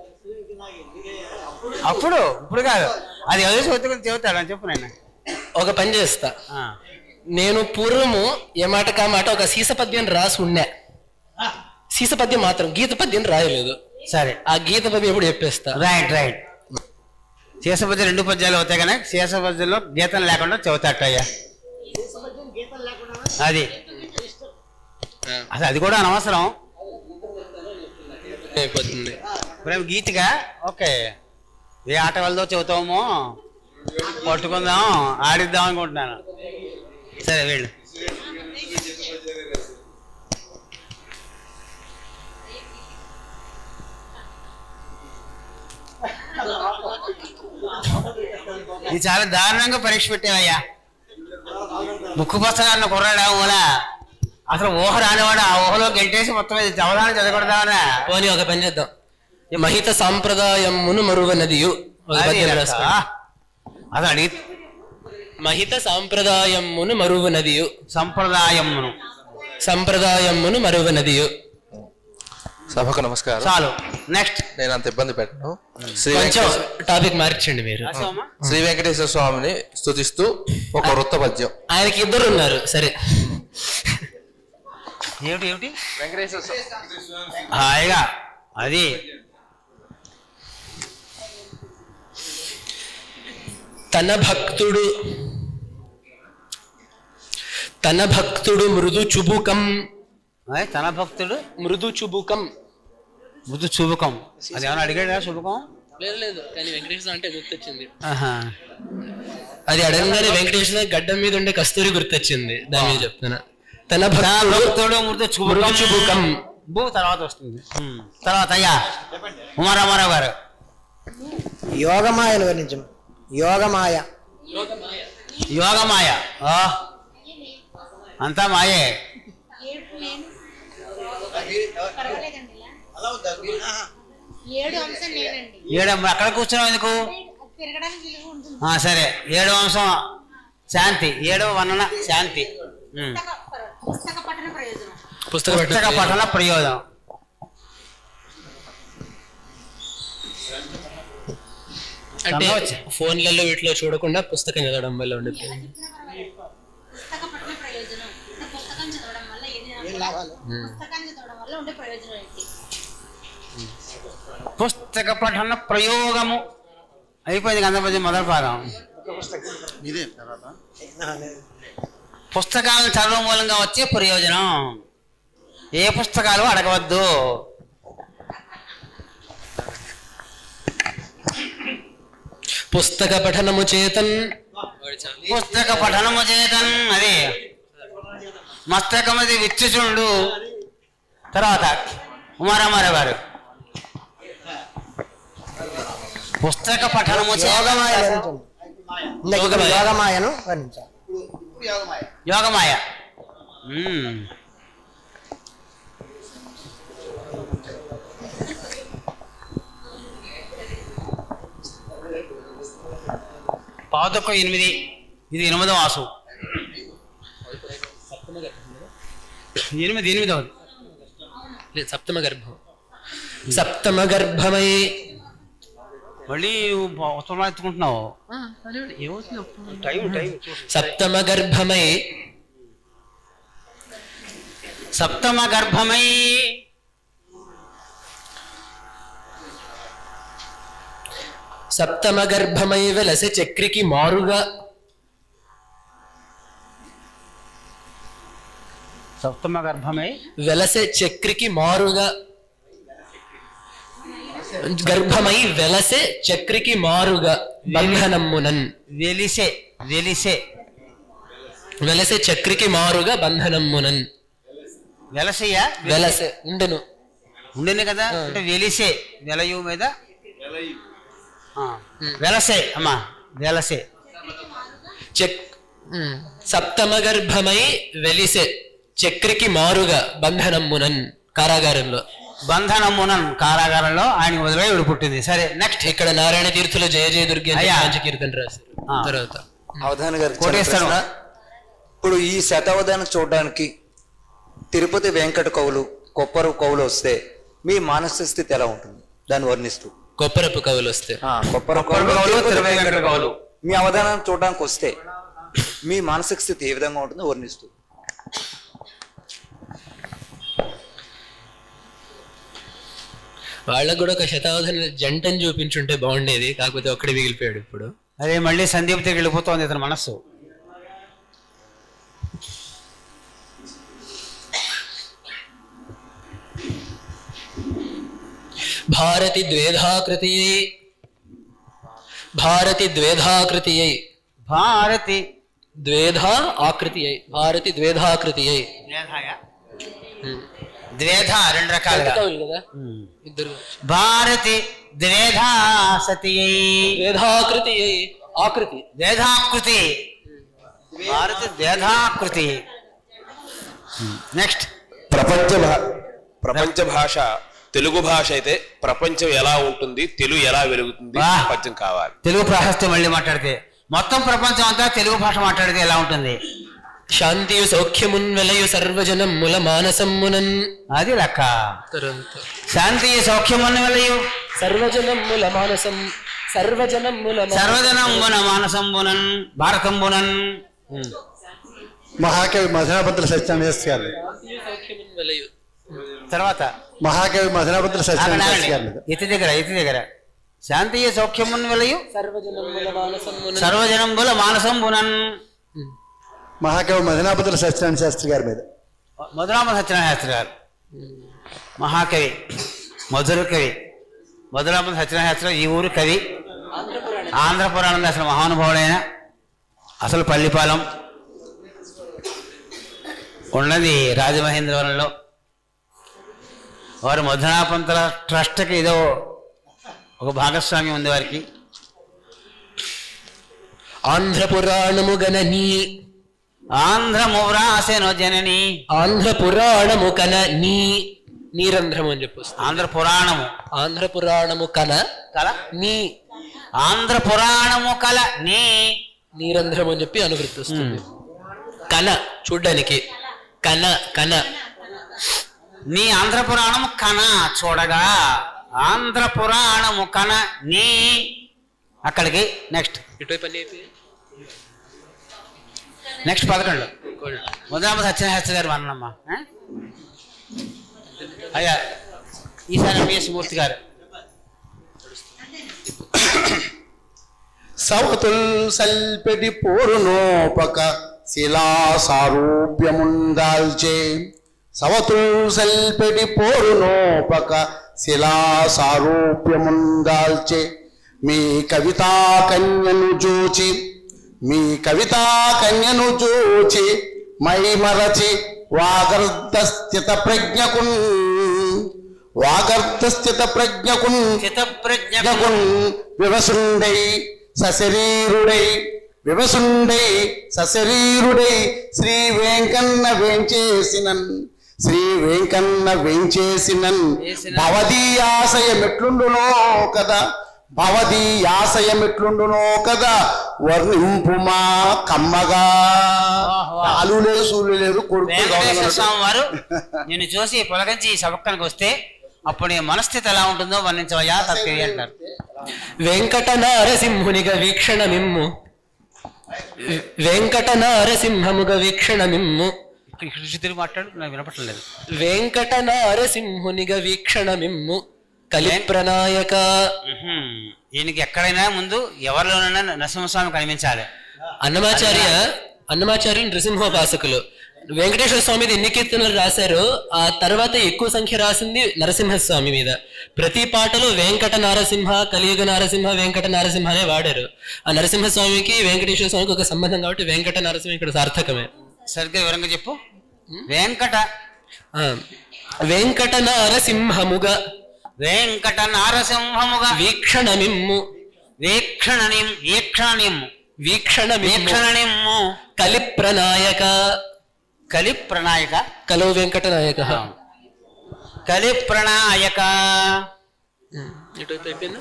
అప్పుడు ఇప్పుడు కాదు అది ఎవరు చదువుకుని చెబుతాడు అని చెప్పు నేను ఒక పని చేస్తా నేను పూర్వము ఏ మాట కా మాట ఒక సీస పద్యం రాసి ఉన్నా సీస పద్యం మాత్రం గీత పద్యం రాయలేదు సరే ఆ గీత పద్యం ఎప్పుడు చెప్పేస్తా రైట్ రైట్ శేషపద్యం రెండు పద్యాలు అవుతాయి కానీ శేషపద్యంలో గీతం లేకుండా చెబుతాటయ్యా అది అసలు అది కూడా అనవసరం అయిపోతుంది ఇప్పుడు గీతిగా ఓకే ఏ ఆట వాళ్ళతో చెబుతామో పట్టుకుందాం ఆడిద్దాం అనుకుంటున్నాను సరే వెళ్ళు ఇది చాలా దారుణంగా పరీక్ష పెట్టావయ్యా ముక్కు పుస్తకాలను కుర్రాడా ఊలా అసలు ఊహ రానివాడు ఆ ఊహలో గెంటేసి మొత్తం ఇది చదవడానికి చదవకూడదామనా పోనీ ఒక పని చేద్దాం ఈ మహిత సాంప్రదాయమును మరువ నదియు ఒక అది పద్యం లెక్క. రాసుకోండి. అసలు అడిగి మహిత సాంప్రదాయమును మరువ నదియు సంప్రదాయమును సంప్రదాయమును మరువ నదియు సభకు నమస్కారం చాలు నెక్స్ట్ నేను అంత ఇబ్బంది పెట్టను శ్రీ కొంచెం వెంకటేశ్వర టాపిక్ మార్చండి మీరు శ్రీ వెంకటేశ్వర స్వామిని స్తుతిస్తూ ఒక వృత్త పద్యం ఆయనకి ఇద్దరు ఉన్నారు సరే ఏమిటి ఏమిటి వెంకటేశ్వర హాయిగా అది తన భక్తుడు తన భక్తుడు మృదు చుబుకం ఆయ్, తన భక్తుడు మృదు చుబుకం మృదు శుభకం అది ఏమైనా అడిగాడా శుభకం లేదు లేదు కానీ వెంకటేశ్వర అంటే గుర్తొచ్చింది ఆహా. అది అడగంగానే వెంకటేశ్వర గడ్డం మీద ఉండే కస్తూరి గుర్తొచ్చింది దాని మీద చెప్తున్నా తన తన భక్తుడు భక్తుడు మృదు మృదు శుభకం చుబుకం భూ తర్వాత వస్తుంది ఉమ్. తర్వాత అయ్యా ఉమారామారావు గారు యోగమాయను వర్ణించము యోగమాయ యోగమాయ ఆ. అంతా మాయే ఏడు అంశం నేనండి ఏడు అక్కడ కూర్చున్నావు ఎందుకు తిరగడానికి విలువ ఉంటుంది ఆ, సరే ఏడవ అంశం శాంతి ఏడవ వర్ణన శాంతి ఉమ్. పుస్తక పఠన ప్రయోజనం పుస్తక పుస్తక పఠన ప్రయోజనం అంటే చదవచ్చు. ఫోన్లలో వీటిలో చూడకుండా పుస్తకం చదవడం వల్ల ఉండదు పుస్తక పఠన ప్రయోజనం అంటే పుస్తకం చదవడం వల్ల ఏది లాభాలు? పుస్తకాన్ని చదవడం వల్ల ఉండే ప్రయోజనం ఏంటి పుస్తక పఠన ప్రయోగము అయిపోయింది గంధపద్యం మొదటి పాదం ఇదే తర్వాత పుస్తకాలను చదవడం మూలంగా వచ్చే ప్రయోజనం ఏ పుస్తకాలు అడగవద్దు పుస్తక పఠనము చేతన్ పుస్తక పఠనము చేతన్ అది మస్తకమది విచ్చుచుండు తర్వాత ఉమారామారావు గారు పుస్తక పఠనము చే- యోగమాయ వర్ణించండి ఇందాక ఇక్కడ యోగమాయ. యోగమాయను వర్ణించాలి యోగమాయ మ్మ్. పాదొక ఎనిమిది ఇది ఎనిమిదో ఆసు ఎనిమిది ఎనిమిదవది లేదు, సప్తమ గర్భం సప్తమ గర్భమై మళ్ళీ ఉత్తరం ఎత్తుకుంటున్నావు టైం టైం సప్తమ గర్భమై సప్తమ గర్భమై సప్తమ గర్భమై వెలసె చక్రికి మారుగా సప్తమ గర్భమై వెలసె చక్రికి మారుగా గర్భమై వెలసె చక్రికి మారుగా బంధనమ్మునన్ వెలిసే వెలిసే వెలసె చక్రికి మారుగా బంధనమ్మునన్ వెలసయ్య వెలసె ఉండెను ఉండేనే కదా అంటే వెలిసే వెలయు మీద ఆ, వెలసే అమ్మా వెలసే చెక్ ఉమ్. సప్తమ గర్భమై వెలిసె చక్రికి మారుగా బంధనమ్మునన్ కారాగారంలో బంధనమునన్ కారాగారంలో ఆయన వదిలే విడి పుట్టింది సరే నెక్స్ట్ ఇక్కడ నారాయణ తీర్థులు జయ జయ దుర్గి అని అయ్యా. మంచి కీర్తన రాశారు ఆ. తర్వాత అవధాన గారు చిన్న కోటేశ్వరం. ప్రశ్న. ఇప్పుడు ఈ శతావధానం చూడడానికి తిరుపతి వెంకట కవులు కొప్పరు కవులు వస్తే మీ మానసిక స్థితి ఎలా ఉంటుంది దాన్ని వర్ణిస్తూ కొప్పరపు కవులు వస్తే ఆ, కొప్పరు కవులు తిరుపతి వెంకట కవులు మీ అవధానం చూడడానికి వస్తే మీ మానసిక స్థితి ఏ విధంగా ఉంటుందో వర్ణిస్తూ వాళ్ళకు కూడా ఒక శతావధాన జంటని చూపించుంటే బాగుండేది కాకపోతే ఒక్కడే మిగిలిపోయాడు ఇప్పుడు అదే మళ్ళీ సందీప్ దగ్గర వెళ్ళిపోతోంది ఇతని మనస్సు భారతి ద్వేధాకృతి భారతి ద్వేధాకృతి భారతి ద్వేధా ఆకృతి భారతి ద్వేధాకృతి ద్వేధ రెండు రకాలుగా కవులు కదా ఇద్దరు భారతి ద్వేధా సతి ద్వేధాకృతి ఆకృతి ద్వేధాకృతి భారతి ద్వేధాకృతి నెక్స్ట్ ప్రపంచ భా- ప్రపంచ భాష తెలుగు భాష అయితే ప్రపంచం ఎలా ఉంటుంది తెలుగు ఎలా వెలుగుతుంది వా. ప్రపంచం కావాలి తెలుగు ప్రాశస్త్యం మళ్ళీ మాట్లాడితే మొత్తం ప్రపంచం అంతా తెలుగు భాష మాట్లాడితే ఎలా ఉంటుంది శాంతియు సౌఖ్యమున్ వెలయు సర్వజనం ముల మానసమ్మునన్ అది లెక్క శాంతి సౌఖ్యమున్న వెలయు సర్వజనం ముల మానసం సర్వజనం ముల సర్వజనంబున మానసంబునన్ భారతంబునన్ మహాకవి మధురాభద్ర సత్యనారాయణ గారు సౌఖ్యమున్ వెలయు తర్వాత మహాకవి మధురాభద్ర సత్యనారాయణ ఆగండి, గారు ఆగండి. ఇతి దగ్గర ఇతి దగ్గర శాంతి సౌఖ్యమున్ వెలయు సర్వజనం ముల మానసమ్మునన్ సర్వజనంబుల మానసంబునన్ మహాకవి మధురాభద్ర సత్యనారాయణ శాస్త్రి గారి మీద మధురామ సత్యనారాయణ శాస్త్రి గారు మహాకవి మధుర కవి మధురామ సత్యనారాయణ శాస్త్రి ఈ ఊరు కవి ఆంధ్ర పురాణంలో అసలు మహానుభావుడైన అసలు పల్లిపాలెం ఉన్నది రాజమహేంద్రవరంలో వారు మధునాపంతల ట్రస్ట్కి ఏదో ఒక భాగస్వామ్యం ఉంది వారికి ఆంధ్ర పురాణము గనని ఆంధ్రము వ్రాసెను జనని ఆంధ్ర పురాణము కన నీ నీరంధ్రము అని చెప్పు ఆంధ్ర పురాణము ఆంధ్ర పురాణము కన కల నీ ఆంధ్ర పురాణము కల నీ నీరంధ్రము అని చెప్పి అనువృత్తి వస్తుంది కన చూడ్డానికి కన కన నీ ఆంధ్ర పురాణము కన చూడగా ఆంధ్ర పురాణము కన నీ అక్కడికి నెక్స్ట్ ఇటువైపు అన్ని అయిపోయాయి. నెక్స్ట్ పదకొండు ముద్రామ సత్యనారాయణ గారు వర్ణమ్మా ఆ? అయ్యా ఈసారి ఎంఎస్ మూర్తి గారు సవతుల్ సల్పెటి పోరునోపక శిలా సారూప్యముందాల్చే సవతుల్ సల్పెటి పోరునోపక శిలా సారూప్యముందాల్చే మీ కవితా కన్యను చూచి మీ కవితా కన్యను చూచి మై మరచి వాగర్ధస్థిత ప్రజ్ఞకున్ వాగర్ధస్థిత ప్రజ్ఞకున్ చితప్రజ్ఞకున్ వివసుండై సశరీరుడై వివసుండై సశరీరుడై శ్రీ వెంకన్న వేంచేసినన్ శ్రీ వెంకన్న వేంచేసినన్ భవదీయాశయమెట్లుండునో కదా భవదీయాశయమెట్లుండునో కదా వర్ణింపుమా కమ్మగా ఆలు లేరు సూలు లేరు కొడుకు వెంకటేశ్వర స్వామి కావాలన్నట్టు. వారు నిన్ను చూసి పొలగంచి ఈ సభక్కనికి వస్తే అప్పుడు నీ మనస్థితి ఎలా ఉంటుందో వర్ణించవయ్యా తప్పి అంటారు వెంకట నారసింహునిగ వీక్షణమిమ్ము వెంకట నారసింహముగ వీక్షణమిమ్ము ఇక్కడ నుంచి తిరిగి మాట్లాడు నాకు వినపట్లేదు వెంకట నారసింహునిగ వీక్షణమిమ్ము కలి ప్రణాయక ఈయనకి ఎక్కడైనా ముందు ఎవరిలోనైనా నరసింహస్వామి కనిపించాలి అన్నమాచార్య అన్నమాచార్య నృసింహోపాసకులు వెంకటేశ్వర స్వామి మీద ఎన్ని కీర్తనలు రాశారో ఆ తర్వాత ఎక్కువ సంఖ్య రాసింది నరసింహస్వామి మీద ప్రతి పాటలో వెంకట నారసింహ కలియుగ నారసింహ వెంకట నారసింహ అనే వాడారు ఆ నరసింహస్వామికి వెంకటేశ్వర స్వామికి ఒక సంబంధం కాబట్టి వెంకట నరసింహ ఇక్కడ సార్థకమే సరిగ్గా వివరంగా చెప్పు వెంకట ఆ, వెంకట నారసింహముగా వెంకట నారసింహముగా వీక్షణమిమ్ము వీక్షణనిం వీక్షణనిమ్ము వీక్షణ వీక్షణనిమ్ము కలి ప్రణాయక కలి ప్రణాయక కలో వెంకట నాయక కలి ప్రణాయక ఎటైతే అయిపోయిందా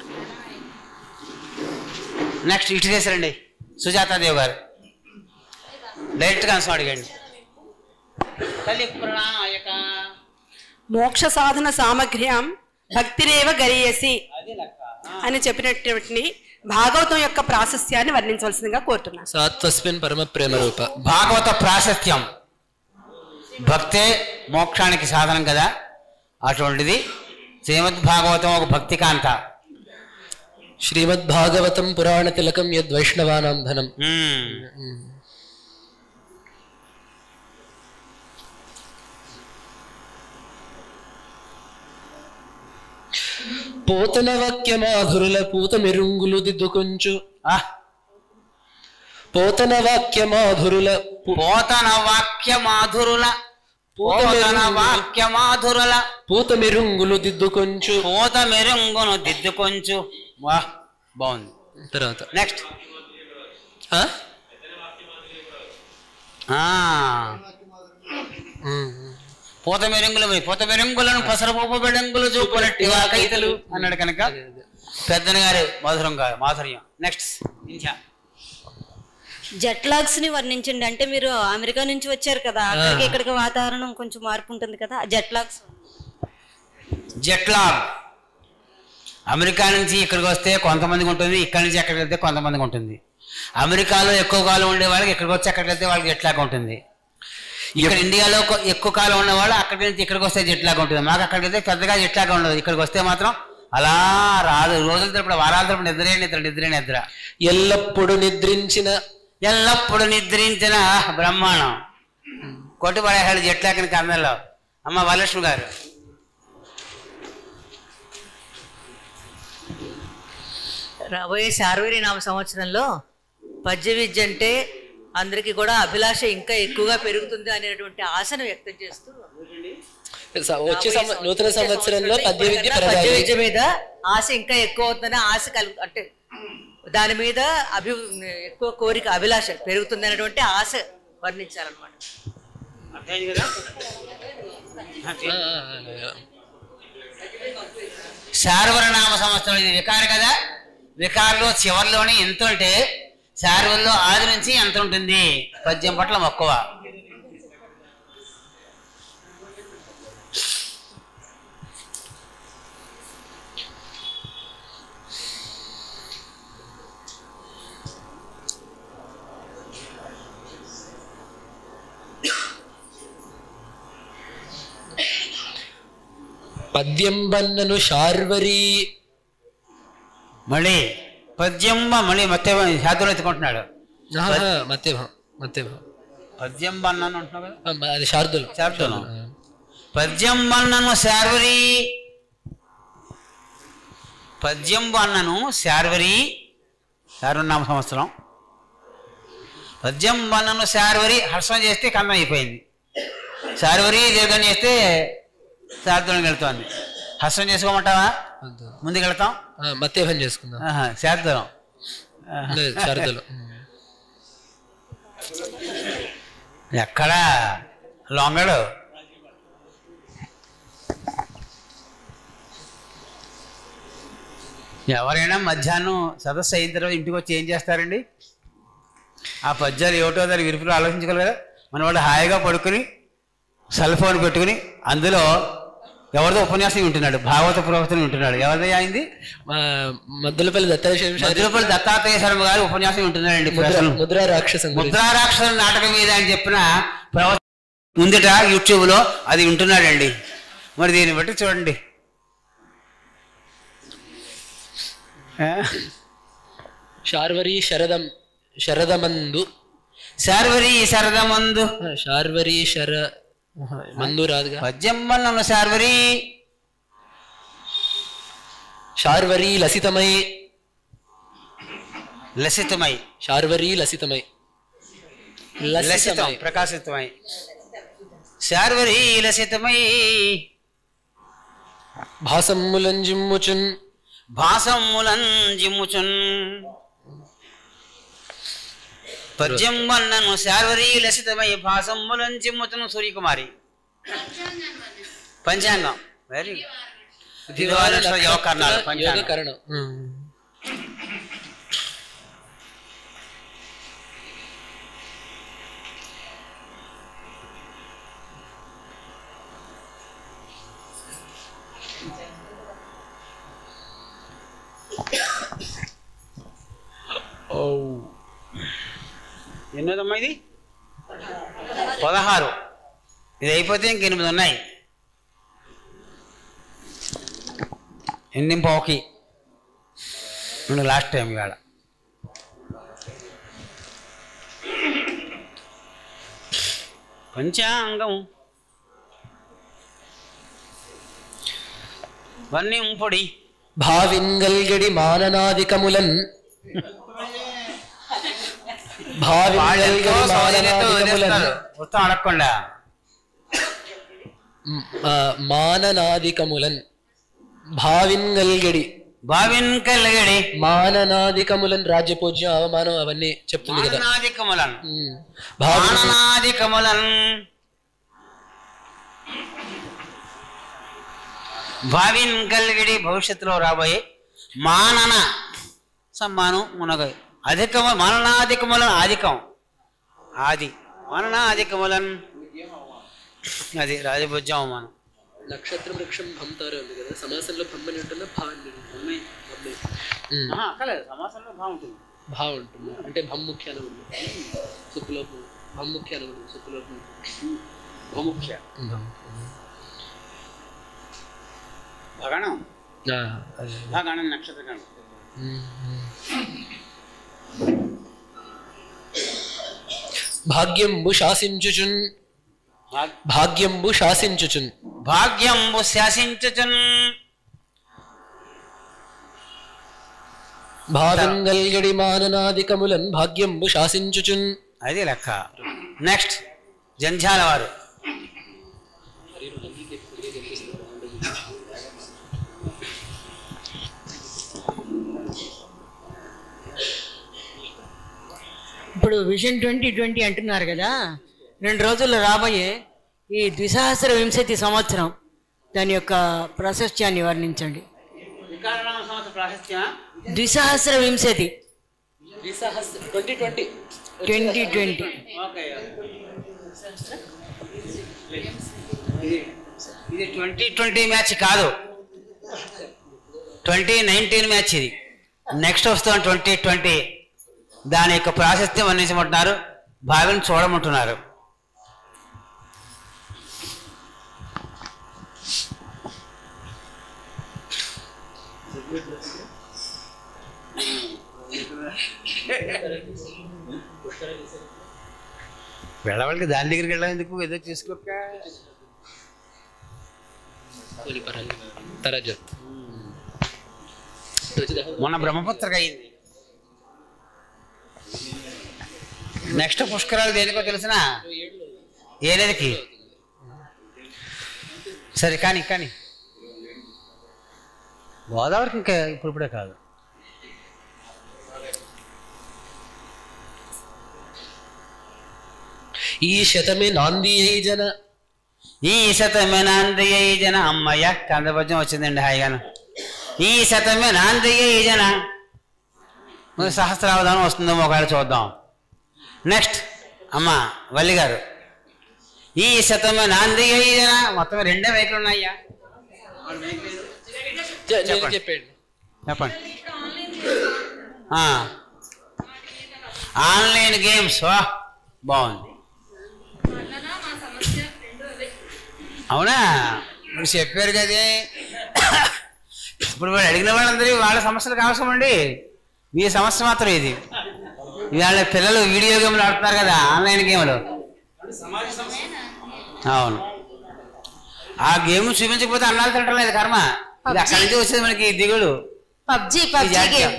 నెక్స్ట్ ఇటు చేశారండి సుజాతాదేవి గారు డైరెక్ట్గా ఆన్సర్ అడిగండి కలి ప్రణాయక మోక్ష సాధన సామగ్ర్యం భక్తిరేవ గరీయసి అని చెప్పినటువంటి భాగవతం యొక్క ప్రాశస్యాన్ని వర్ణించవలసిందిగా కోరుతున్నాను సాత్వస్మిన్ పరమ ప్రేమ రూప భాగవత ప్రాశస్త్యం భక్తే మోక్షానికి సాధనం కదా అటువంటిది శ్రీమద్ భాగవతం ఒక భక్తి కాంత శ్రీమద్ భాగవతం పురాణ తిలకం యద్ వైష్ణవానాం ధనం పోతన వాక్య మాధురుల పూత మెరుంగులు దిద్దుకొంచు పోతన వాక్య మాధురుల పోతన వాక్య మాధురుల పోతన వాక్య మాధురుల పూత మెరుంగులు దిద్దుకొంచు పూత మెరుంగును దిద్దుకొంచు వా బాగుంది తర్వాత నెక్స్ట్ పూత మెరుంగులు పూత మెరుంగులను పసరపోపు బెడంగులు చూపునట్టి కైతలు అన్నాడు కనుక పెద్దన గారు మధురంగా మాధుర్యం నెక్స్ట్ ఇంకా జెట్లాగ్స్ ని వర్ణించండి అంటే మీరు అమెరికా నుంచి వచ్చారు కదా అక్కడికి ఇక్కడికి వాతావరణం కొంచెం మార్పు ఉంటుంది కదా జెట్లాగ్స్ జెట్లాగ్ అమెరికా నుంచి ఇక్కడికి వస్తే కొంతమందికి ఉంటుంది ఇక్కడి నుంచి ఎక్కడికి వెళ్తే కొంతమందికి ఉంటుంది అమెరికాలో ఎక్కువ కాలం ఉండే వాళ్ళకి ఇక్కడికి వచ్చి అక్కడికి వెళ్తే వాళ్ళకి జెట్లాగ్ ఉంటుంది ఇక్కడ ఇండియాలో కొ- ఎక్కువ కాలం ఉన్న వాళ్ళు అక్కడి నుంచి ఇక్కడికి వస్తే జెట్లాగ్ ఉంటుంది మాకు అక్కడికి వెళ్తే పెద్దగా జెట్లాగ్ ఉండదు ఇక్కడికి వస్తే మాత్రం అలా రాదు రోజుల తరపుడు వారాల తరపుడు నిద్రే నిద్ర నిద్రే నిద్ర ఎల్లప్పుడు నిద్రించిన ఎల్లప్పుడు నిద్రించిన బ్రహ్మాండం కొట్టి పడేసాడు జెట్లాకిన కన్నెల్లో అమ్మ వరలక్ష్మి గారు రాబోయే శార్వరి నామ సంవత్సరంలో పద్య విద్య అంటే అందరికీ కూడా అభిలాష ఇంకా ఎక్కువగా పెరుగుతుంది అనేటువంటి ఆశను వ్యక్తం చేస్తూ వచ్చే సంవ- నూతన సంవత్సరంలో పద్య విద్య ఇప్పటికన్నా పద్య పెరగాలి. విద్య మీద ఆశ ఇంకా ఎక్కువ అవుతుందని ఆశ కలుగు అంటే దాని మీద అభి ఎక్కువ కోరిక అభిలాష పెరుగుతుంది అనేటువంటి ఆశ వర్ణించాలన్నమాట శార్వరనామ సంవత్సరం ఇది వికారు కదా వికారులో చివరిలోనే ఎంత ఉంటే శార్వల్లో ఆది నుంచి ఎంత ఉంటుంది పద్యం పట్ల మక్కువ పద్యం బన్నను శార్వరి మళ్ళీ పద్యం మళ్ళీ మత్తే శాతం ఎత్తుకుంటున్నాడు ఆహా, మత్తేభావం మత్తేభావం పద్యం బన్నను అంటున్నావు కదా ఆ, మ- అది శార్దులం శార్దులం. పద్యం బన్నను శార్వరి పద్యం బన్నను శార్వరి శార్వనామ సంవత్సరం పద్యం బన్నను శార్వరి హర్షం చేస్తే కన్నం అయిపోయింది శార్వరి దీర్ఘం చేస్తే శార్దూలం వెళ్తోంది హస్తం చేసుకోమంటావా ముందుకు వెళ్తాం మత్యభం చేసుకుందాం శార్దూలం లేదు, శార్దూలం. ఎక్కడ లొంగడు ఎవరైనా మధ్యాహ్నం సదస్సు అయిన తర్వాత ఇంటికి వచ్చి ఏం చేస్తారండి ఆ పద్యాలు ఏమిటో దాని విరుపులు ఆలోచించగలరా మన వాళ్ళు హాయిగా పడుకుని సెల్ ఫోన్ పెట్టుకుని అందులో ఎవరిదో ఉపన్యాసం వింటున్నాడు భాగవత ప్రవచనం వింటున్నాడు ఎవరిది అయింది మద్దులపల్లి దత్తాత్రేయ మద్దులపల్లి దత్తాత్రేయ శర్మ గారు ఉపన్యాసం వింటున్నాడండి ముద్ర- ప్రజలు. ముద్రా రాక్షసం గురించి. ముద్రా రాక్షస నాటకం మీద అని చెప్పిన ప్రవచనం ముందట యూట్యూబ్లో అది వింటున్నాడండి మరి దీన్ని బట్టి చూడండి ఆ? శార్వరి శరదం శరదమందు శార్వరి శరదమందు శార్వరి శర మందు రాదుగా పద్యం వలన శార్వరి శార్వరి లసితమై లసితమై శార్వరి లసితమై లసితం ప్రకాశితమై శార్వరి లసితమై భాసమ్ములం జిమ్ముచున్ భాసములన్ జిమ్ముచున్ పద్యం వన్నను శార్వరి లసితమై భాసములన్ జిమ్ముచును సూర్యకుమారి పంచాంగం వెరీ యోగకర్ణాలు పంచాంగం యోగకరణం ఎన్నోదమ్మా ఇది పదహారు ఇది అయిపోతే ఇంక ఎనిమిది ఉన్నాయి ఎనిమిది పోకి నుండి లాస్ట్ టైం ఇవాళ పంచాంగం వన్యం పొడి భావింగల్గడి మాననాదికములన్ భావింగల్గడి మాననాదికములన్ మొత్తం అడగకుండా ఆ, మాననాదికములన్ భావింగల్గడి భావిన్ కల్గడి మాననాదికములన్ రాజ్యపూజ్యం అవమానం అవన్నీ చెప్తుంది కదా మాననాదికములన్ ఉమ్. భావింగ- మాననాదికములన్ భావిన్ కలిగిడి భవిష్యత్తులో రాబోయే మానన సమ్మానం మునగ అధికము మాననాధికములను అధికం ఆది మాననాధికములన్ అది రాజభుజ్యం అవమానం నక్షత్రం వృక్షం భంతారు ఉంది కదా సమాసంలో భమ్మని ఉంటుందా భావని ఆహా, అక్కర్లేదు సమాసంలో బాగుంటుంది భావ ఉంటుంది అంటే భమ్ముఖ్యానం ఉంది సుప్పులోపు భమ్ముఖ్యానం ఉంది సుప్పులోపు భముఖ్య భగణం భగణం నక్షత్రగణం భాగ్యంబు శాసించుచున్ భాగ్యంబు శాసించుచున్ భాగ్యంబు శాసించుచున్ భావింగల్గడి మాననాదికములన్ భాగ్యంబు శాసించుచున్ అది లెక్క నెక్స్ట్ జంఝాల వారు ఇప్పుడు విజన్ ట్వంటీ ట్వంటీ అంటున్నారు కదా రెండు రోజుల్లో రాబోయే ఈ ద్విసహస్ర వింశతి సంవత్సరం దాని యొక్క ప్రాశస్త్యాన్ని వర్ణించండి వికారనామ సంవత్సర ప్రాశస్త్యమా ద్విసహస్ర వింశతి twenty twenty twenty twenty okay ఇది ట్వంటీ ట్వంటీ మ్యాచ్ కాదు ట్వంటీ నైన్టీన్ మ్యాచ్ ఇది నెక్స్ట్ వస్తున్న ట్వంటీ ట్వంటీ దాని యొక్క ప్రాశస్త్యం వర్ణించమంటున్నారు భావిని చూడమంటున్నారు వెళ్ళవాళ్ళకి దాని దగ్గరికి వెళ్ళడం ఎందుకు ఏదో చేసుకోక తరజత్ మొన్న బ్రహ్మపుత్రక అయింది నెక్స్ట్ పుష్కరాలు దేనికో తెలిసిన ఏ నదికి సరే కానీ కానీ గోదావరికి ఇంకా ఇప్పుడు ఇప్పుడే కాదు ఈ శతమే నాంది అయి జన ఈ శతమే నాందయ్య ఈ జన అమ్మయ్య కందపద్యం వచ్చిందండి హాయిగాను ఈ శతమే నాందయ్య ఈ జన మరి సహస్రావధానం వస్తుందేమో ఒకవేళ చూద్దాం నెక్స్ట్ అమ్మ వల్లి గారు ఈ శతమే నాందయ్య ఈ జన మొత్తం రెండే వెహికల్ ఉన్నాయ్యా చెప్పండి చెప్పండి చెప్పండి ఆ. ఆన్లైన్ గేమ్స్ వా బాగుంది అవునా మీరు చెప్పారు కదే ఇప్పుడు వాళ్ళు అడిగిన వాళ్ళందరూ వాళ్ళ సమస్యలకు అవసరం అండి మీ సమస్య మాత్రం ఇది ఇవాళ పిల్లలు వీడియో గేమ్లు ఆడుతున్నారు కదా ఆన్లైన్ గేమ్లు అవును ఆ గేమ్ చూపించకపోతే అన్నాలు తింటం లేదు కర్మ ఇది అక్కడి నుంచి వచ్చేది మనకి దిగుడు పబ్జి పబ్జి గేమ్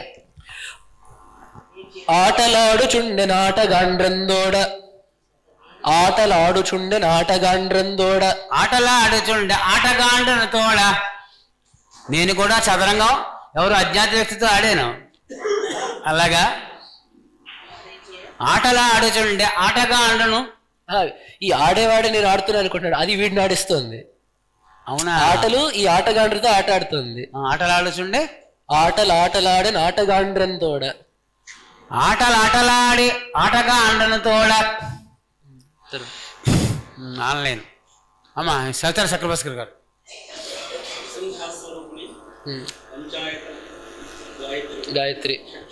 ఆటలాడుచుండె నాటగాండ్రందోడ ఆటలాడుచుండె నాటగాండ్రందోడ ఆటలాడుచుండే ఆటగాండను తోడ నేను కూడా చదరంగం ఎవరు అజ్ఞాత వ్యక్తితో ఆడాను అలాగా ఆటలా ఆడుచుండే ఆటగాండను ఆ, ఈ ఆడేవాడే నేను ఆడుతున్నా అనుకుంటున్నాడు అది వీడిని ఆడిస్తుంది అవునా ఆటలు ఈ ఆటగాండ్రతో ఆట ఆడుతుంది ఆటలాడుచుండే ఆటలు ఆటలాడే నాటగాండ్రంతోడ ఆటలు ఆటలాడి ఆటగా అండను తోడ ఆన్లైన్ అమ్మా సవితార చక్రభాస్కర్ గారు గాయత్రి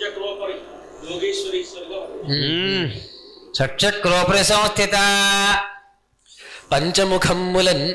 చక్షక్రోపరి సంస్థిత పంచముఖమ్ములన్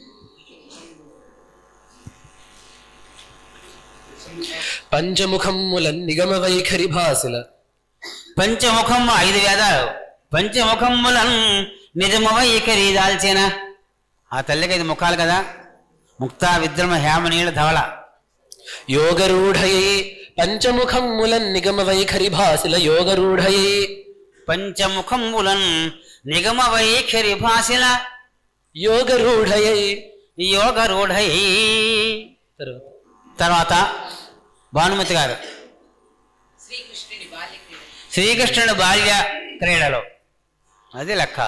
పంచముఖమ్ములన్ నిగమ వైఖరి భాసుల పంచముఖమ్మ ఐదు వేదాలు పంచముఖమ్ములను నిజమవ ఇకరి దాల్చిన ఆ తల్లికి ఐదు ముఖాలు కదా ముక్తా విద్రమ హేమ నీళ్ళ ధవళ యోగరూఢయై పంచముఖమ్ములన్ నిగమ వైఖరి భాసుల యోగరూఢయై పంచముఖములన్ నిగమ వైఖరి భాషల యోగరూఢయై యోగరూఢై తర్వాత భానుమతి గారు శ్రీకృష్ణుడి బాల్య క్రీడలో అది లెక్క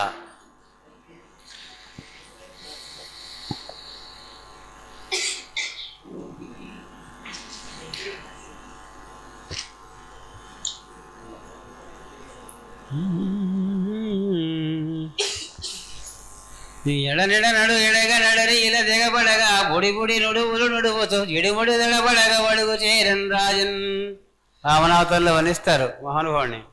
ఎడనెడ నడు ఎడగ నడరి ఇలా దిగబడగా బుడి బుడి నుడువులు నుడువుతూ ఇడిముడి దిగబడగా వడుగు చేరన్ రాజన్ రామనావతల్లో వనిస్తారు మహానుభావుని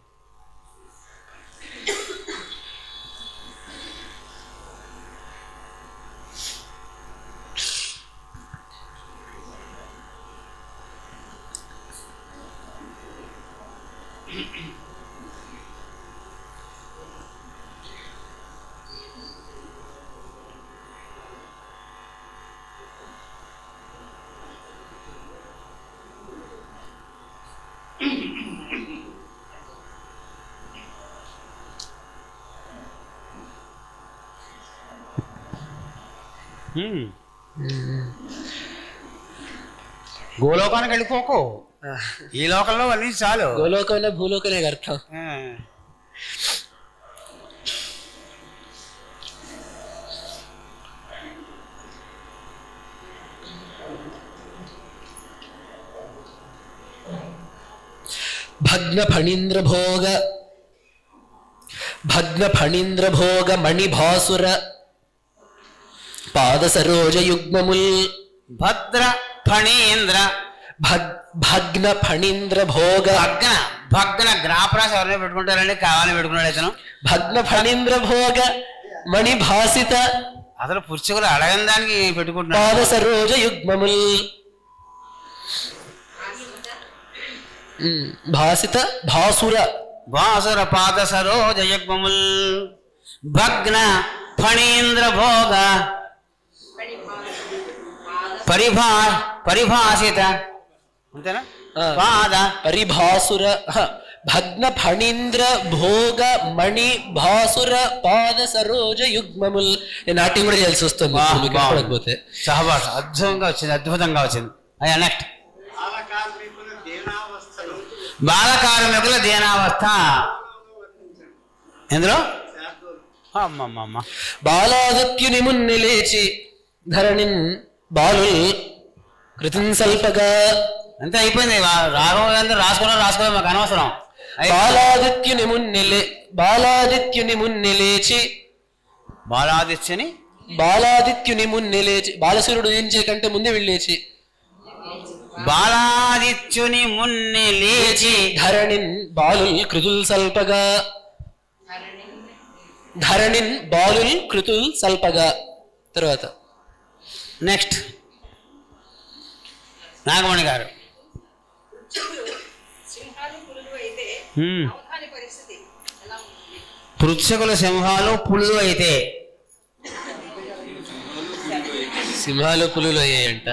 గోలోకానికి వెళ్ళిపోకు ఈ లోకంలో అన్ని చాలు గోలోకమైన భూలోకనే అర్థం ఆ. భగ్న ఫణీంద్ర భోగ భగ్న ఫణీంద్ర భోగ మణిభాసుర పాద సరోజ యుగ్మముల్ భద్ర ఫణీంద్ర భగ్ భగ్న ఫణీంద్ర భోగ భగ్న భగ్న గ్రాపరాశి ఎవరైనా పెట్టుకుంటారండి కావాలని పెట్టుకున్నాడు ఇతను భగ్న ఫణీంద్ర భోగ మణిభాసిత అసలు పురుషులు అడగని దానికి పెట్టుకుంటున్నాడు పాద సరోజ యుగ్మముల్ ఉమ్, భాసిత భాసుర భాసుర పాద సరోజ యజ్ఞముల్ భగ్న ఫణీంద్ర భోగ పరిభా పరిభాషిత అంతేనా పాద పరిభాసుర హ, భగ్న ఫణీంద్ర భోగ మణి భాసుర పాద సరోజ యుగ్మముల్ నేను నాట్యం కూడా చేయాల్సి వస్తుంది వాహ్, మీకు బాగుంది. కనపడకపోతే. సహవాసం అద్భుతంగా వచ్చింది అద్భుతంగా వచ్చింది అయ్యా నెక్స్ట్ బాల కార్మికుల దీనావస్థ ఎందులో అమ్మమ్మమ్మ బాలాదిత్యుని మున్ని లేచి ధరణిన్ బాలుల్ కృతిం సల్పగా అంతే అయిపోయింది వా- రాఘవ గారు రాసుకున్నా రాసుకోవడం మాకు అనవసరం అయిపోయింది. బాలాదిత్యుని మున్ని లే బాలాదిత్యుని మున్ని లేచి బాలాదిత్యుని బాలాదిత్యుని మున్ని లేచి బాలసూర్యుడు ఉదయించే కంటే ముందే వీళ్ళు లేచి బాలాదిత్యుని మున్ని లేచి ధరణిన్ బాలుల్ కృతుల్ సల్పగా ధరణిన్ బాలుల్ కృతుల్ సల్పగా తర్వాత నెక్స్ట్ నాగమణి గారు హ్మ్. పృచ్ఛకుల సింహాలు పుళ్ళు అయితే సింహాలు పులులు అయ్యాయంట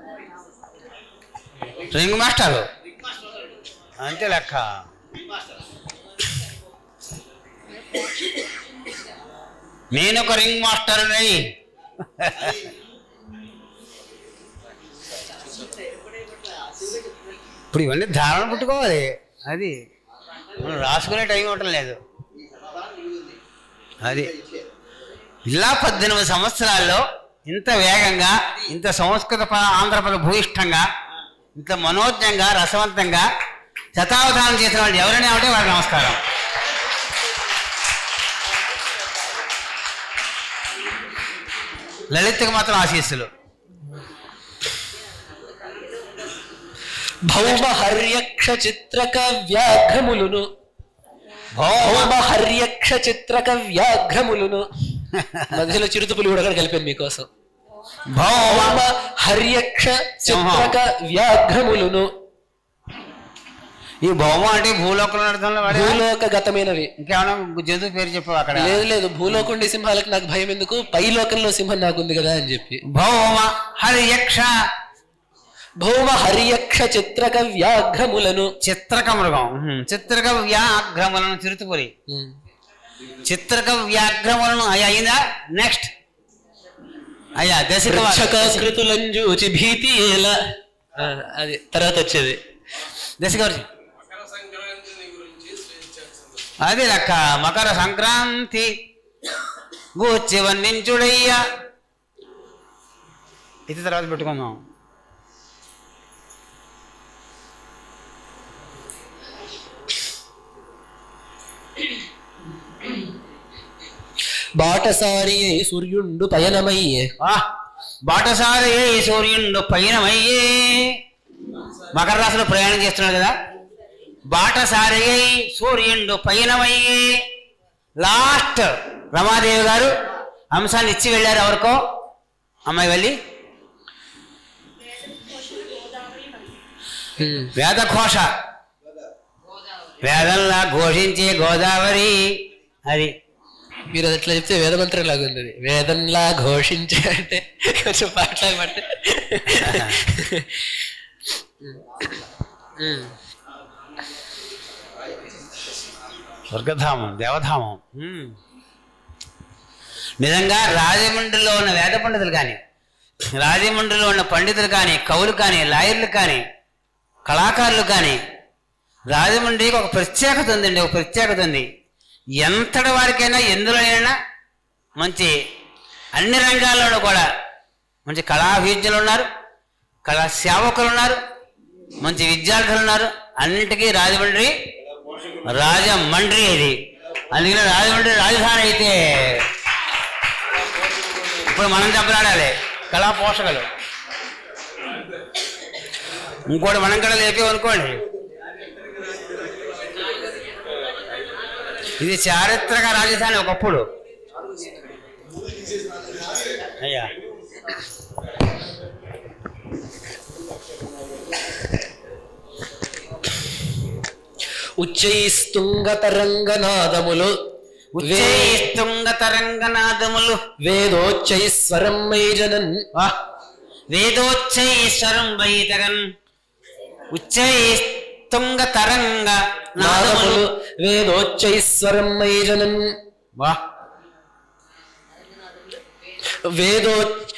రింగ్ మాస్టర్ అంతే లెక్క నేను ఒక రింగ్ మాస్టర్ ఇప్పుడు ఇవన్నీ ధారణ పుట్టుకోవాలి అది మనం రాసుకునే టైం ఇవ్వటం లేదు అది ఇలా పద్దెనిమిది సంవత్సరాల్లో ఇంత వేగంగా ఇంత సంస్కృత పద ఆంధ్రపద భూయిష్టంగా ఇంత మనోజ్ఞంగా రసవంతంగా శతావధానం చేసిన వాళ్ళు ఎవరైనా ఉంటే వాళ్ళకి నమస్కారం లలిత్కి మాత్రం ఆశీస్సులు భౌమ హర్యక్ష చిత్రక వ్యాఘ్రములును భౌమ హర్యక్ష చిత్రక వ్యాఘ్రములును మధ్యలో చిరుతపులి కూడా అక్కడ కలిపాను మీకోసం భౌమ హర్యక్ష చిత్రక వ్యాఘ్రములును ఈ భౌమ అంటే భూలోకంలో అర్థంలో వాడే భూలోక గతమైనవి ఇంకేమైనా జంతువు పేరు చెప్పు అక్కడ లేదు లేదు భూలోకుండి సింహాలకు నాకు భయం ఎందుకు పై లోకంలో సింహం నాకుంది కదా అని చెప్పి భౌమ హరియక్ష భౌమ హరియక్ష చిత్రక వ్యాఘ్రములను చిత్రక మృగం ఉహుం. చిత్రక వ్యాఘ్రములను చిరుతుపురి చిత్రక వ్యాఘ్రములను అయ్యా అయిందా నెక్స్ట్ అయ్యా దశక కృతులను చూచి భీతి ఎలా ఆ, అది తర్వాత వచ్చేది దశక అది లెక్క మకర సంక్రాంతి గూర్చి వర్ణించుడయ్యా ఇది తర్వాత పెట్టుకుందాం బాటసారి అయి సూర్యుండు పయనమయ్యే బాటసారి సూర్యుడు పయనమయ్యే మకర రాశిలో ప్రయాణం చేస్తున్నాడు కదా బాటసారి అయి సూర్యుడు పయనమయ్యే లాస్ట్ రమాదేవి గారు అంశాన్ని ఇచ్చి వెళ్ళారు ఎవరికో అమ్మాయి వెళ్ళి వేదఘోష వేదంలా ఘోషించే గోదావరి అది మీరు అది ఎట్లా చెప్తే వేదమంత్రం లాగా ఉంది అది. వేదంలా ఘోషించే అంటే కొంచెం పాటలా పడితే స్వర్గధామం దేవధామం మ్మ్. నిజంగా రాజమండ్రిలో ఉన్న వేద పండితులు కానీ రాజమండ్రిలో ఉన్న పండితులు కానీ కవులు కానీ లాయర్లు కానీ కళాకారులు కానీ రాజమండ్రికి ఒక ప్రత్యేకత ఉందండి ఒక ప్రత్యేకత ఉంది ఎంతటి వారికైనా ఎందులోనైనా మంచి అన్ని రంగాల్లోనూ కూడా మంచి కళాభిజ్ఞులు ఉన్నారు కళా సేవకులు ఉన్నారు మంచి విద్యార్థులు ఉన్నారు అన్నిటికీ రాజమండ్రి రాజమండ్రి ఇది అందుకని రాజమండ్రి రాజధాని అయితే ఇప్పుడు మనం దెబ్బలాడాలి కళా పోషకులు ఇంకోటి మనం కూడా లేపేమనుకోండి ఇది చారిత్రక రాజధాని ఒకప్పుడు అయ్యా ఉచ్చైస్తుంగ తరంగనాదములు ఉచ్చైస్తుంగ తరంగనాదములు వేదోచ్చైస్వరం వైజనన్ వేదోచ్చైశ్వరం వైతగన్ ఉచ్చై తుంగ తరంగ నాదములు వేదోచ్చైస్వరం మైజనం వా వేదో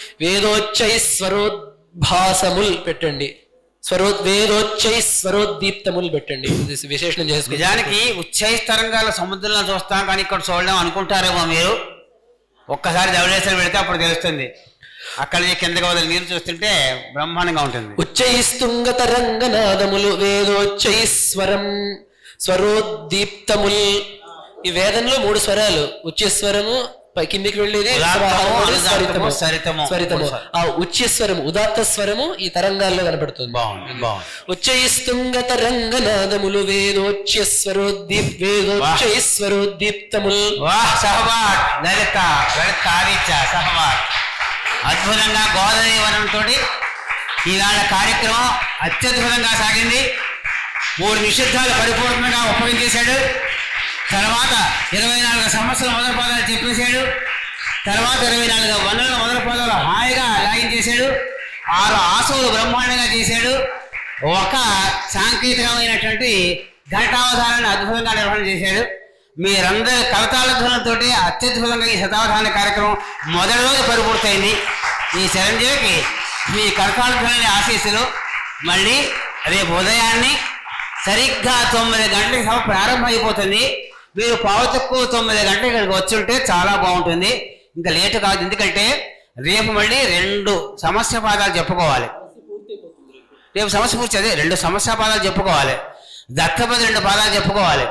వేదోచ్చైస్వరోద్భాసముల్ పెట్టండి స్వరో వేదోచ్చైస్వరోద్దీప్తములు పెట్టండి ఇది విశేషణం చేసుకో నిజానికి ఉచ్చై తరంగాల సముద్రంలో చూస్తాం కానీ ఇక్కడ చూడడం అనుకుంటారేమో మీరు ఒక్కసారి ధవళేశ్వరం పెడితే అప్పుడు తెలుస్తుంది అక్కడ నుంచి కిందకి వదిలి నీరు చూస్తుంటే బ్రహ్మాండంగా ఉంటుంది ఉచ్చైస్తుంగ తరంగనాదములు వేదోచ్చైస్వరం స్వరోద్దీప్తముల్ ఈ వేదంలో మూడు స్వరాలు ఉచ్చస్వరము పై కిందికి వెళ్ళేది ఉదాత్తము, స్వరము, అనుదాత్తము, స్వరితము. స్వరితము. స్వరితము మూడు స్వరాలు. ఆ ఉచ్చస్వరము ఉదాత్త స్వరము ఈ తరంగాల్లో కనబడుతుంది బాగుంది బాగుంది ఉచ్చైస్తుంగ తరంగనాదములు వేదోచ్యస్వరోద్దీప్ వేదోచ్చైస్వరోద్దీప్తములు వాహ్ సహబాట్ లలిత లలిత ఆదిత్య సహబాట్ అద్భుతంగా గోదావరి వనంతో ఈవేళ కార్యక్రమం అత్యద్భుతంగా సాగింది మూడు నిషిద్ధాలు పరిపూర్ణంగా ఉపయోగించేశాడు తర్వాత ఇరవై నాలుగు సంవత్సరాల మొదటి పదాలు చెప్పేశాడు తర్వాత ఇరవై నాలుగు వనరుల మొదటి పదాలు హాయిగా లాగించేశాడు ఆరు ఆశలు బ్రహ్మాండంగా చేశాడు ఒక సాంకేతికమైనటువంటి ఘంటావధానాన్ని అద్భుతంగా నిర్వహణ చేశాడు మీరందరి కవితాలధ్వనంతో అత్యద్భుతంగా ఈ శతావధాన కార్యక్రమం మొదటి రోజు పరిపూర్తయింది ఈ చిరంజీవికి మీ కరతాళధ్వని ఆశీస్సులు మళ్ళీ రేపు ఉదయాన్నే సరిగ్గా తొమ్మిది గంటలకు సభ ప్రారంభం అయిపోతుంది మీరు పావు తక్కువ తొమ్మిది గంటలకు ఇక్కడికి వచ్చుంటే చాలా బాగుంటుంది ఇంకా లేటు కాదు ఎందుకంటే రేపు మళ్ళీ రెండు సమస్య పాదాలు చెప్పుకోవాలి రేపు సమస్య పూర్తి అదే రెండు సమస్య పాదాలు చెప్పుకోవాలి దత్తపది రెండు పాదాలు చెప్పుకోవాలి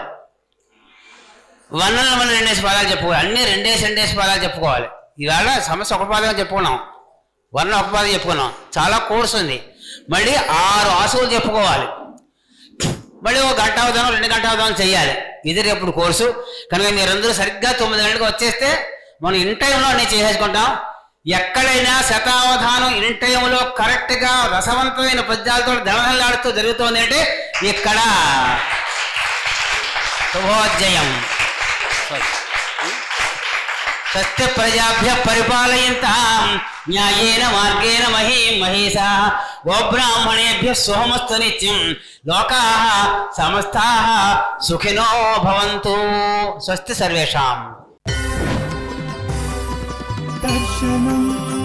వన్నల మన రెండేసి పాదాలు చెప్పుకోవాలి అన్ని రెండేసి రెండేసి పాదాలు చెప్పుకోవాలి ఇవాళ సమస్య ఒక పాదం చెప్పుకున్నాం వర్ణ ఒక పాదం చెప్పుకున్నాం చాలా కోర్స్ ఉంది మళ్ళీ ఆరు ఆశువులు చెప్పుకోవాలి మళ్ళీ ఒక గంట అవధానం రెండు గంట అవధానం చేయాలి ఇది రేపు కోర్సు కనుక మీరందరూ సరిగ్గా తొమ్మిది గంటలకు వచ్చేస్తే మనం ఇన్ టైంలో అన్ని చేసేసుకుంటాం ఎక్కడైనా శతావధానం ఇన్ టైంలో కరెక్ట్గా రసవంతమైన పద్యాలతో దళదళలాడుతూ జరుగుతోంది అంటే ఇక్కడ శుభోజ్జయం సత్య ప్రజాభ్య పరిపాలయంతాం న్యాయేన మార్గేణ మహీ మహేశా గోబ్రాహ్మణేభ్య సోమస్తు నిత్యం లోకా సమస్తా సుఖినో భవంతు స్వస్తి సర్వేషాం దర్శనం